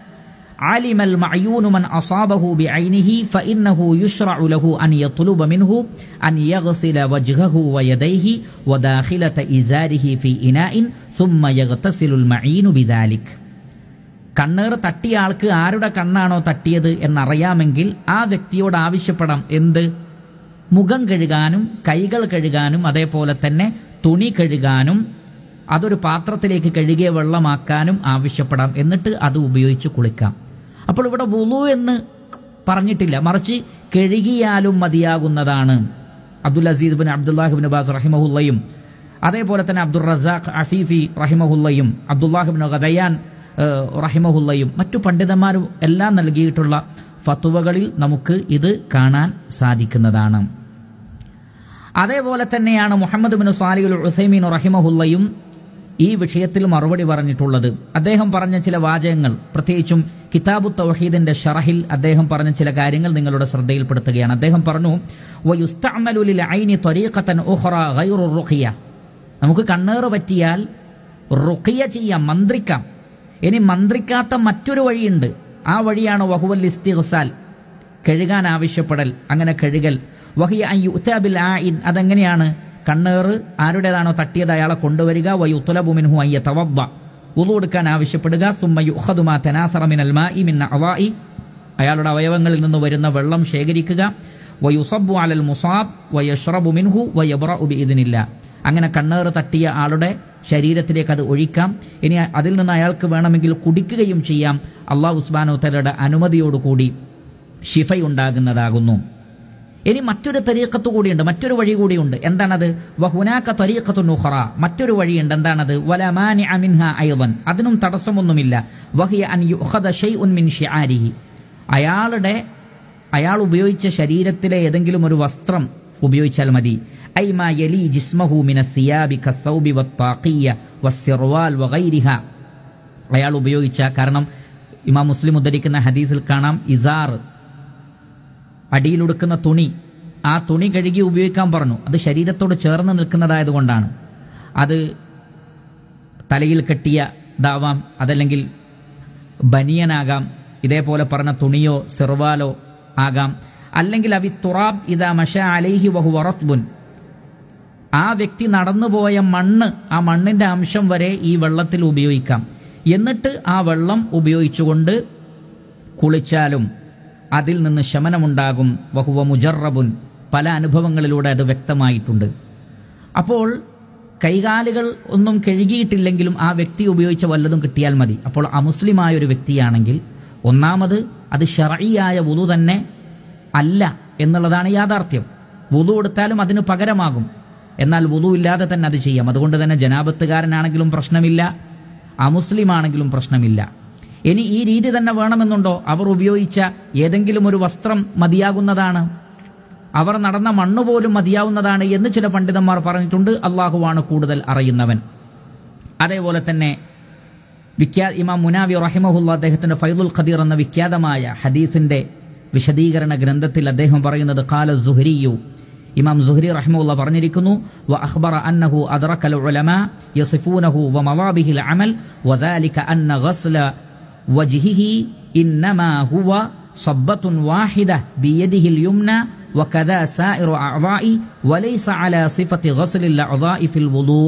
علم المعيون من أصابه بعينه فإنه يشرع له أن يطلب منه أن يغسل وجهه ويديه وداخلة إزاره في إناء ثم يغتسل المعين بذلك കണ്ണേർ തട്ടിയ ആൾക്ക് ആരുടെ കണ്ണാണോ തട്ടിയത് എന്നറിയാമെങ്കിൽ ആ വ്യക്തിയോട് ആവശ്യപ്പെടാം എന്ത് മുഖം കഴുകാനും കൈകൾ കഴുകാനും അതേപോലെ തന്നെ തുണി കഴുകാനും അതൊരു പാത്രത്തിലേക്ക് കഴുകിയ വെള്ളമാക്കാനും ആവശ്യപ്പെടാം എന്നിട്ട് അത് ഉപയോഗിച്ച് കുളിക്കാം അപ്പോൾ ഇവിടെ വുളു എന്ന് പറഞ്ഞിട്ടില്ല മറിച്ച് കഴുകിയാലും മതിയാകുന്നതാണ് Abdul Aziz bin Abdullahi bin Baz റഹിമഹുല്ലയും അതേപോലെ തന്നെ അബ്ദുൾ റസാഖ് അഫീഫി റഹിമഹുല്ലയും അബ്ദുല്ലാഹിബിൻ ഖദയാൻ റഹിമഹുല്ലയും മറ്റു പണ്ഡിതന്മാരും എല്ലാം നൽകിയിട്ടുള്ള ഫത്തുവകളിൽ നമുക്ക് ഇത് കാണാൻ സാധിക്കുന്നതാണ് അതേപോലെ തന്നെയാണ് മുഹമ്മദ് ബിൻ സാലിഉൽ ഉസൈമീൻ റഹിമഹുല്ലയും ഈ വിഷയത്തിൽ മറുപടി പറഞ്ഞിട്ടുള്ളത് അദ്ദേഹം പറഞ്ഞ ചില വാചകങ്ങൾ പ്രത്യേകിച്ചും കിതാബു തൗഹീദിന്റെ ഷറഹിൽ അദ്ദേഹം പറഞ്ഞ ചില കാര്യങ്ങൾ നിങ്ങളുടെ ശ്രദ്ധയിൽപ്പെടുത്തുകയാണ് അദ്ദേഹം പറഞ്ഞു "വയുസ്തഅമലു ലിൽ ഐനി ത്വരീഖത്തൻ ഉഖ്റ ഗൈറു റുഖിയ." നമുക്ക് കണ്ണേറ് പറ്റിയാൽ റുഖിയ ചെയ്യാം മന്ത്രിക്കാം ഇനി മന്ത്രിക്കാത്ത മറ്റൊരു വഴിയുണ്ട് ആ വഴിയാണ് വഹുവൽ ഇസ്തിഗ്സാൽ കഴുകാൻ ആവശ്യപ്പെടൽ അങ്ങനെ കഴുകൽ വഹിയ അൻ യുഅ്താബിൽ ആയിൻ അതെങ്ങനെയാണ് കണ്ണേറ് ആരുടേതാണോ തട്ടിയത് അയാളെ കൊണ്ടുവരിക വയുത്തലബു മിൻഹു അയ്യ തവദ്ദ ഉളു എടുക്കാൻ ആവശ്യപ്പെടുക സുമ്മ യുഖദു മാ തനാസറ മിനൽ മാഇ മിൻ അവാഇ അയാളുടെ അവയവങ്ങളിൽ നിന്ന് വരുന്ന വെള്ളം ശേഖരിക്കുക വയുസബ്ബു അലൽ മുസാബ് വയഷ്റബു മിൻഹു വയബ്റഉ ബിഇദ്നില്ല അങ്ങനെ കണ്ണേറ് തട്ടിയ ആളുടെ ശരീരത്തിലേക്ക് അത് ഒഴിക്കാം ഇനി അതിൽ നിന്ന് അയാൾക്ക് വേണമെങ്കിൽ കുടിക്കുകയും ചെയ്യാം അള്ളാഹു ഉസ്മാനോ തലയുടെ അനുമതിയോടുകൂടി ശിഫയുണ്ടാകുന്നതാകുന്നു ഇനി മറ്റൊരു തരീക്കത്ത് കൂടിയുണ്ട് മറ്റൊരു വഴി കൂടിയുണ്ട് എന്താണത് വഹുനാക്ക തരീക്കത്തു നുഹറ മറ്റൊരു വഴിയുണ്ട് എന്താണത് വലമാനി അമിൻഹ ഐവൻ അതിനും തടസ്സമൊന്നുമില്ല വഹിയ അൻ യുഖദ ഷൈഉൻ മിൻ ഷിആരിഹി അയാളുടെ അയാൾ ഉപയോഗിച്ച ശരീരത്തിലെ ഏതെങ്കിലും ഒരു വസ്ത്രം ഉപയോഗിച്ചാൽ മതി ഐ മാ യലി ജിസ്മഹു മിന സിയാബി കസൗബി വത്താഖിയ വസ്സിർവാൽ വഗൈരിഹ അയാൾ ഉപയോഗിച്ച കാരണം ഇമാം മുസ്ലിം ഉദ്ധരിക്കുന്ന ഹദീസിൽ കാണാം ഇസാർ അടിയിലുടുക്കുന്ന തുണി ആ തുണി കഴുകി ഉപയോഗിക്കാൻ പറഞ്ഞു അത് ശരീരത്തോട് ചേർന്ന് നിൽക്കുന്നതായതുകൊണ്ടാണ് അത് തലയിൽ കെട്ടിയതാവാം അതല്ലെങ്കിൽ ബനിയനാകാം ഇതേപോലെ പറഞ്ഞ തുണിയോ സെർവാലോ ആകാം അല്ലെങ്കിൽ അവി തുറാബ് ഇതാ മഷ അലൈഹി വഹു വറത്ബുൻ ആ വ്യക്തി നടന്നുപോയ മണ്ണ് ആ മണ്ണിന്റെ അംശം വരെ ഈ വെള്ളത്തിൽ ഉപയോഗിക്കാം എന്നിട്ട് ആ വെള്ളം ഉപയോഗിച്ചുകൊണ്ട് കുളിച്ചാലും അതിൽ നിന്ന് ശമനമുണ്ടാകും വഹുവ മുജറബുൻ പല അനുഭവങ്ങളിലൂടെ അത് വ്യക്തമായിട്ടുണ്ട് അപ്പോൾ കൈകാലുകൾ ഒന്നും കഴുകിയിട്ടില്ലെങ്കിലും ആ വ്യക്തി ഉപയോഗിച്ച വല്ലതും കിട്ടിയാൽ മതി അപ്പോൾ അമുസ്ലിമായ ഒരു വ്യക്തിയാണെങ്കിൽ ഒന്നാമത് അത് ഷറയിയായ വുതു തന്നെ അല്ല എന്നുള്ളതാണ് യാഥാർത്ഥ്യം വുതു എടുത്താലും അതിന് പകരമാകും എന്നാൽ വുതു ഇല്ലാതെ തന്നെ അത് ചെയ്യാം അതുകൊണ്ട് തന്നെ ജനാപത്തുകാരനാണെങ്കിലും പ്രശ്നമില്ല അമുസ്ലിമാണെങ്കിലും പ്രശ്നമില്ല ഇനി ഈ രീതി തന്നെ വേണമെന്നുണ്ടോ അവർ ഉപയോഗിച്ച ഏതെങ്കിലും ഒരു വസ്ത്രം മതിയാകുന്നതാണ് അവർ നടന്ന മണ്ണ് പോലും മതിയാവുന്നതാണ് എന്ന് ചില പണ്ഡിതന്മാർ പറഞ്ഞിട്ടുണ്ട് അള്ളാഹുവാണ് കൂടുതൽ അറിയുന്നവൻ അതേപോലെ തന്നെ വിഖ്യാ ഇമാം മുനാവി റഹിമഹുല്ല അദ്ദേഹത്തിന്റെ ഫൈദുൽ ഖദീർ എന്ന വിഖ്യാതമായ ഹദീസിന്റെ വിശദീകരണ ഗ്രന്ഥത്തിൽ അദ്ദേഹം പറയുന്നത് കാല സുഹരിയു ഇമാം സുഹരി റഹിമുള്ള പറഞ്ഞിരിക്കുന്നു വ അഖ്ബറ അന്നഹു അദ്റക്കൽ ഉലമ യസിഫൂനഹു വ മവാബിഹിൽ അമൽ വദാലിക അന്ന ഗസ്ല വജ്ഹിഹി ഇന്നമാ ഹുവ صبة واحدة بيده اليمنى وكذا سائر أعضاء وليس على صفة غسل الأعضاء في الوضوء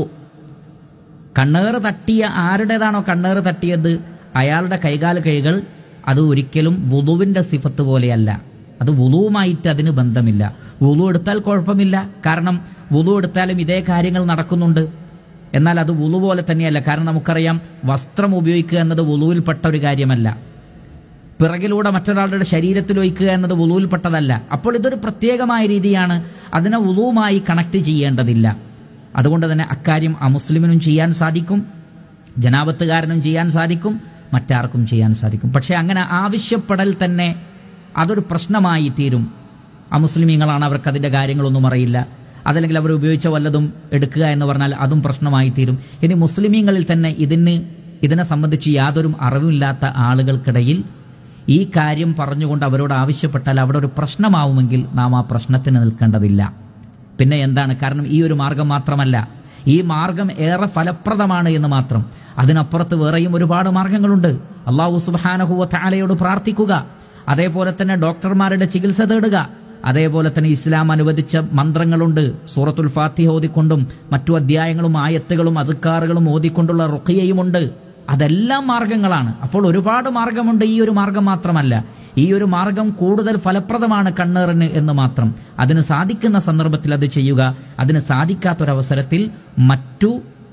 കണ്ണേറ് തട്ടിയ ആരുടേതാണോ കണ്ണേറ് തട്ടിയത് അയാളുടെ കൈകാൽ കൈകൾ അത് ഒരിക്കലും വുളുവിന്റെ സിഫത്ത് പോലെയല്ല അത് വുളുവുമായിട്ട് അതിന് ബന്ധമില്ല വുളു എടുത്താൽ കുഴപ്പമില്ല കാരണം വുളു എടുത്താലും ഇതേ കാര്യങ്ങൾ നടക്കുന്നുണ്ട് എന്നാൽ അത് വുളു പോലെ തന്നെയല്ല കാരണം നമുക്കറിയാം വസ്ത്രം ഉപയോഗിക്കുക എന്നത് വുളുവിൽപ്പെട്ട ഒരു കാര്യമല്ല പിറകിലൂടെ മറ്റൊരാളുടെ ശരീരത്തിൽ ഒഴിക്കുക എന്നത് വുളുവിൽപ്പെട്ടതല്ല അപ്പോൾ ഇതൊരു പ്രത്യേകമായ രീതിയാണ് അതിനെ വുളുവുമായി കണക്ട് ചെയ്യേണ്ടതില്ല അതുകൊണ്ട് തന്നെ അക്കാര്യം അമുസ്ലിമിനും ചെയ്യാൻ സാധിക്കും ജനാപത്തുകാരനും ചെയ്യാൻ സാധിക്കും മറ്റാർക്കും ചെയ്യാൻ സാധിക്കും പക്ഷെ അങ്ങനെ ആവശ്യപ്പെടൽ തന്നെ അതൊരു പ്രശ്നമായി തീരും അമുസ്ലിമീങ്ങളാണ് അവർക്ക് അതിൻ്റെ കാര്യങ്ങളൊന്നും അറിയില്ല അതല്ലെങ്കിൽ അവർ ഉപയോഗിച്ച വല്ലതും എടുക്കുക എന്ന് പറഞ്ഞാൽ അതും പ്രശ്നമായി തീരും ഇനി മുസ്ലിമീങ്ങളിൽ തന്നെ ഇതിന് ഇതിനെ സംബന്ധിച്ച് യാതൊരു അറിവില്ലാത്ത ആളുകൾക്കിടയിൽ ഈ കാര്യം പറഞ്ഞുകൊണ്ട് അവരോട് ആവശ്യപ്പെട്ടാൽ അവിടെ ഒരു പ്രശ്നമാവുമെങ്കിൽ നാം ആ പ്രശ്നത്തിന് നിൽക്കേണ്ടതില്ല പിന്നെ എന്താണ് കാരണം ഈ ഒരു മാർഗം മാത്രമല്ല ഈ മാർഗം ഏറെ ഫലപ്രദമാണ് എന്ന് മാത്രം അതിനപ്പുറത്ത് വേറെയും ഒരുപാട് മാർഗങ്ങളുണ്ട് അള്ളാഹു സുബാനഹുവ താലയോട് പ്രാർത്ഥിക്കുക അതേപോലെ തന്നെ ഡോക്ടർമാരുടെ ചികിത്സ തേടുക അതേപോലെ തന്നെ ഇസ്ലാം അനുവദിച്ച മന്ത്രങ്ങളുണ്ട് സൂറത്തുൽ ഫാത്തിഹ ഓതിക്കൊണ്ടും മറ്റു അധ്യായങ്ങളും ആയത്തുകളും അതുക്കാറുകളും ഓതിക്കൊണ്ടുള്ള റുഖിയയുമുണ്ട് അതെല്ലാം മാർഗങ്ങളാണ് അപ്പോൾ ഒരുപാട് മാർഗമുണ്ട് ഈ ഒരു മാർഗം മാത്രമല്ല ഈ ഒരു മാർഗം കൂടുതൽ ഫലപ്രദമാണ് കണ്ണേറിന് എന്ന് മാത്രം അതിന് സാധിക്കുന്ന സന്ദർഭത്തിൽ അത് ചെയ്യുക അതിന് സാധിക്കാത്തൊരവസരത്തിൽ മറ്റു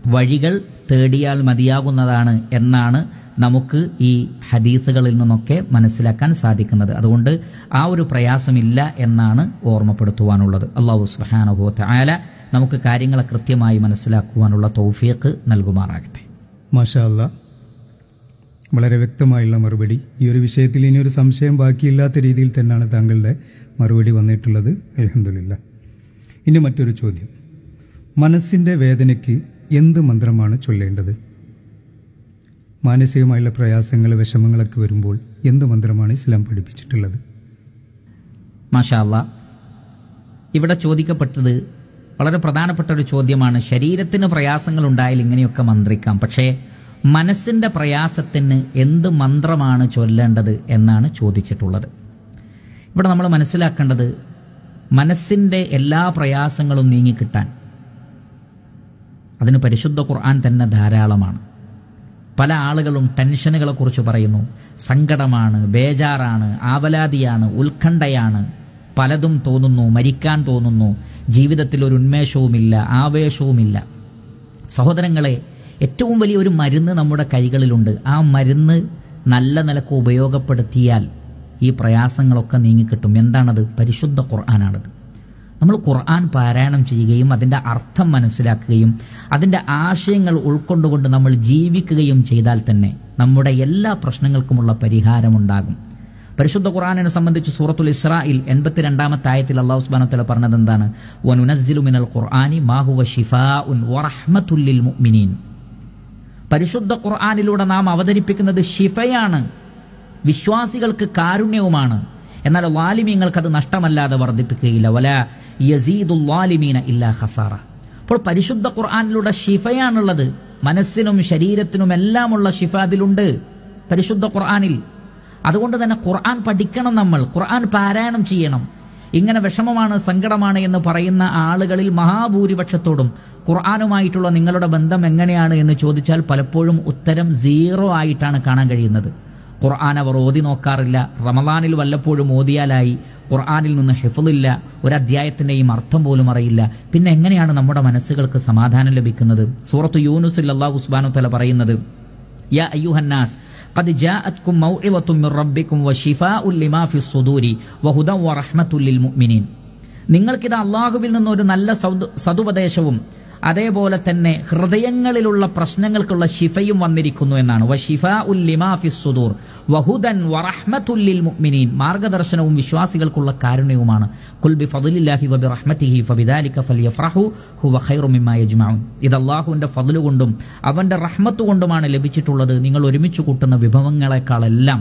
വഴികൾ തേടിയാൽ മതിയാകുന്നതാണ് എന്നാണ് നമുക്ക് ഈ ഹദീസുകളിൽ നിന്നൊക്കെ മനസ്സിലാക്കാൻ സാധിക്കുന്നത് അതുകൊണ്ട് ആ ഒരു പ്രയാസമില്ല എന്നാണ് ഓർമ്മപ്പെടുത്തുവാനുള്ളത് അള്ളാഹു സുബാനഹു താല നമുക്ക് കാര്യങ്ങളെ കൃത്യമായി മനസ്സിലാക്കുവാനുള്ള തൗഫീഖ് നൽകുമാറാകട്ടെ മാഷാ അല്ല വളരെ വ്യക്തമായുള്ള മറുപടി ഈ ഒരു വിഷയത്തിൽ ഇനി ഒരു സംശയം ബാക്കിയില്ലാത്ത രീതിയിൽ തന്നെയാണ് താങ്കളുടെ മറുപടി വന്നിട്ടുള്ളത് അലഹമില്ല ഇനി മറ്റൊരു ചോദ്യം മനസ്സിൻ്റെ വേദനയ്ക്ക് എന്ത് മന്ത്രമാണ് ചൊല്ലേണ്ടത് മാനസികമായുള്ള പ്രയാസങ്ങൾ വിഷമങ്ങളൊക്കെ വരുമ്പോൾ എന്ത് മന്ത്രമാണ് ഇസ്ലാം പഠിപ്പിച്ചിട്ടുള്ളത് മാഷാ അല്ലാ ഇവിടെ ചോദിക്കപ്പെട്ടത് വളരെ പ്രധാനപ്പെട്ട ഒരു ചോദ്യമാണ് ശരീരത്തിന് പ്രയാസങ്ങൾ ഉണ്ടായാൽ ഇങ്ങനെയൊക്കെ മന്ത്രിക്കാം പക്ഷേ മനസ്സിന്റെ പ്രയാസത്തിന് എന്ത് മന്ത്രമാണ് ചൊല്ലേണ്ടത് എന്നാണ് ചോദിച്ചിട്ടുള്ളത് ഇവിടെ നമ്മൾ മനസ്സിലാക്കേണ്ടത് മനസ്സിന്റെ എല്ലാ പ്രയാസങ്ങളും നീങ്ങിക്കിട്ടാൻ അതിന് പരിശുദ്ധ ഖുർആൻ തന്നെ ധാരാളമാണ് പല ആളുകളും ടെൻഷനുകളെ കുറിച്ച് പറയുന്നു സങ്കടമാണ് ബേജാറാണ് ആവലാതിയാണ് ഉത്കണ്ഠയാണ് പലതും തോന്നുന്നു മരിക്കാൻ തോന്നുന്നു ജീവിതത്തിൽ ഒരു ഉന്മേഷവുമില്ല ആവേശവുമില്ല സഹോദരങ്ങളെ ഏറ്റവും വലിയ ഒരു മരുന്ന് നമ്മുടെ കൈകളിലുണ്ട് ആ മരുന്ന് നല്ല നിലക്ക് ഉപയോഗപ്പെടുത്തിയാൽ ഈ പ്രയാസങ്ങളൊക്കെ നീങ്ങിക്കിട്ടും എന്താണത് പരിശുദ്ധ ഖുർആനാണത് നമ്മൾ ഖുർആൻ പാരായണം ചെയ്യുകയും അതിൻ്റെ അർത്ഥം മനസ്സിലാക്കുകയും അതിൻ്റെ ആശയങ്ങൾ ഉൾക്കൊണ്ടുകൊണ്ട് നമ്മൾ ജീവിക്കുകയും ചെയ്താൽ തന്നെ നമ്മുടെ എല്ലാ പ്രശ്നങ്ങൾക്കുമുള്ള പരിഹാരമുണ്ടാകും പരിശുദ്ധ ഖുർആനെ സംബന്ധിച്ച് സൂറത്തുൽ ഇസ്രായിൽ എൺപത്തിരണ്ടാമത്തെ ആയത്തിൽ അള്ളാഹു സുബ്ഹാനഹു വതആല പറഞ്ഞത് എന്താണ് വനുനസ്സിലു മിനൽ ഖുർആനി മാഹുവ ഷിഫാഉൻ വറഹ്മത്തുൽ മുഅ്മിനീൻ പരിശുദ്ധ ഖുർആനിലൂടെ നാം അവതരിപ്പിക്കുന്നത് ഷിഫയാണ് വിശ്വാസികൾക്ക് കാരുണ്യവുമാണ് എന്നാൽ വാലിമീങ്ങൾക്ക് അത് നഷ്ടമല്ലാതെ വർദ്ധിപ്പിക്കുകയില്ല വല യസീദുൽ വാലിമീന ഇല്ലാ ഖസാറ അപ്പോൾ പരിശുദ്ധ ഖുർആനിലൂടെ ഷിഫയാണുള്ളത് മനസ്സിനും ശരീരത്തിനും എല്ലാമുള്ള ഷിഫ അതിലുണ്ട് പരിശുദ്ധ ഖുർആനിൽ അതുകൊണ്ട് തന്നെ ഖുർആൻ പഠിക്കണം നമ്മൾ ഖുർആൻ പാരായണം ചെയ്യണം ഇങ്ങനെ വിഷമമാണ് സങ്കടമാണ് എന്ന് പറയുന്ന ആളുകളിൽ മഹാഭൂരിപക്ഷത്തോടും ഖുർആാനുമായിട്ടുള്ള നിങ്ങളുടെ ബന്ധം എങ്ങനെയാണ് എന്ന് ചോദിച്ചാൽ പലപ്പോഴും ഉത്തരം സീറോ ആയിട്ടാണ് കാണാൻ കഴിയുന്നത് ഖുർആൻ അവർ ഓതി നോക്കാറില്ല റമദാനിൽ വല്ലപ്പോഴും ഓതിയാലായി ഖുർആനിൽ നിന്ന് ഹിഫില്ല ഒരു അധ്യായത്തിന്റെയും അർത്ഥം പോലും അറിയില്ല പിന്നെ എങ്ങനെയാണ് നമ്മുടെ മനസ്സുകൾക്ക് സമാധാനം ലഭിക്കുന്നത് സൂറത്ത് യൂനുസിൽ അള്ളാഹു ഉസ്ബാനു തല പറയുന്നത് യാ അയ്യുഹന്നാസ് قد جاءتكم موعظة من ربكم وشفاء لما في الصدور وهدى ورحمة للمؤمنين നിങ്ങൾക്കിത് അള്ളാഹുവിൽ നിന്ന് ഒരു നല്ല സൗദ- സതുപദേശവും അതേപോലെ തന്നെ ഹൃദയങ്ങളിലുള്ള പ്രശ്നങ്ങൾക്കുള്ള ഷിഫയും വന്നിരിക്കുന്നു എന്നാണ് വഷിഫാ ഉൽ ലിമാ ഫിസ് സുദൂർ വഹുദൻ വറഹ്മത്തുല്ലിൽ മുഅ്മിനീൻ മാർഗദർശനവും വിശ്വാസികൾക്കുള്ള കാരുണ്യവുമാണ് കുൽ ബി ഫദ്ലില്ലാഹി വബി റഹ്മത്തിഹി ഫബിദാലിക ഫൽയഫ്റഹു ഹുവ ഖൈറു മിമ്മാ യജ്മഊൻ ഇത് അള്ളാഹുവിന്റെ ഫضل കൊണ്ടും അവന്റെ റഹ്മത്ത് കൊണ്ടുമാണ് ലഭിച്ചിട്ടുള്ളത് നിങ്ങൾ ഒരുമിച്ച് കൂട്ടുന്ന വിഭവങ്ങളെക്കാളെല്ലാം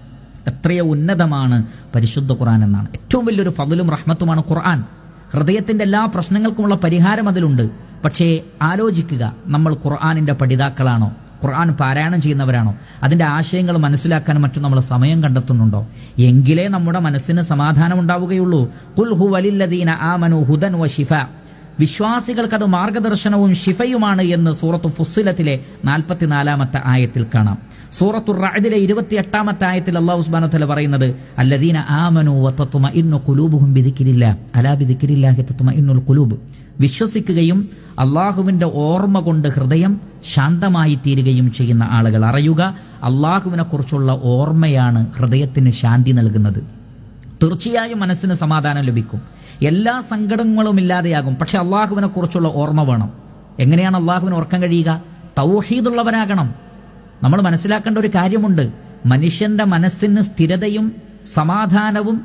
എത്രയോ ഉന്നതമാണ് പരിശുദ്ധ ഖുർആൻ എന്നാണ് ഏറ്റവും വലിയൊരു ഫضലും റഹ്മത്തുമാണ് ഖുർആൻ ഹൃദയത്തിന്റെ എല്ലാ പ്രശ്നങ്ങൾക്കുമുള്ള പരിഹാരം അതിലുണ്ട് പക്ഷേ ആലോചിക്കുക നമ്മൾ ഖുർആാനിന്റെ പഠിതാക്കളാണോ ഖുർആൻ പാരായണം ചെയ്യുന്നവരാണോ അതിന്റെ ആശയങ്ങൾ മനസ്സിലാക്കാൻ മറ്റും നമ്മൾ സമയം കണ്ടെത്തുന്നുണ്ടോ എങ്കിലേ നമ്മുടെ മനസ്സിന് സമാധാനം ഉണ്ടാവുകയുള്ളൂ ഖുൽ ഹുവലില്ലദീന ആമനു ഹുദൻ വ ഷിഫ വിശ്വാസികൾക്ക് അത് മാർഗദർശനവും ഷിഫയുമാണ് എന്ന് സൂറത്തു ഫുസ്സിലത്തിലെ നാൽപ്പത്തിനാലാമത്തെ ആയത്തിൽ കാണാം സൂറത്തു റഅദിലെ ഇരുപത്തിയെട്ടാമത്തെ ആയത്തിൽ അള്ളാഹു സുബ്ഹാനഹു വതആല പറയുന്നത് അല്ലദീന ആമനു വതത്മ ഇന്നു ഖുലൂബുഹും ബിദിക്രില്ലാ അലാ ബിദിക്രില്ലാഹി തത്മ ഇന്നുൽ ഖുലൂബ് വിശ്വസിക്കുകയും അള്ളാഹുവിന്റെ ഓർമ്മ കൊണ്ട് ഹൃദയം ശാന്തമായി തീരുകയും ചെയ്യുന്ന ആളുകൾ അറിയുക അള്ളാഹുവിനെ കുറിച്ചുള്ള ഓർമ്മയാണ് ഹൃദയത്തിന് ശാന്തി നൽകുന്നത് തീർച്ചയായും മനസ്സിന് സമാധാനം ലഭിക്കും എല്ലാ സങ്കടങ്ങളും ഇല്ലാതെയാകും പക്ഷെ അള്ളാഹുവിനെ കുറിച്ചുള്ള ഓർമ്മ വേണം എങ്ങനെയാണ് അള്ളാഹുവിനെ ഓർക്കാൻ കഴിയുക തൗഹീദുള്ളവരാകണം നമ്മൾ മനസ്സിലാക്കേണ്ട ഒരു കാര്യമുണ്ട് മനുഷ്യന്റെ മനസ്സിന് സ്ഥിരതയും സമാധാനവും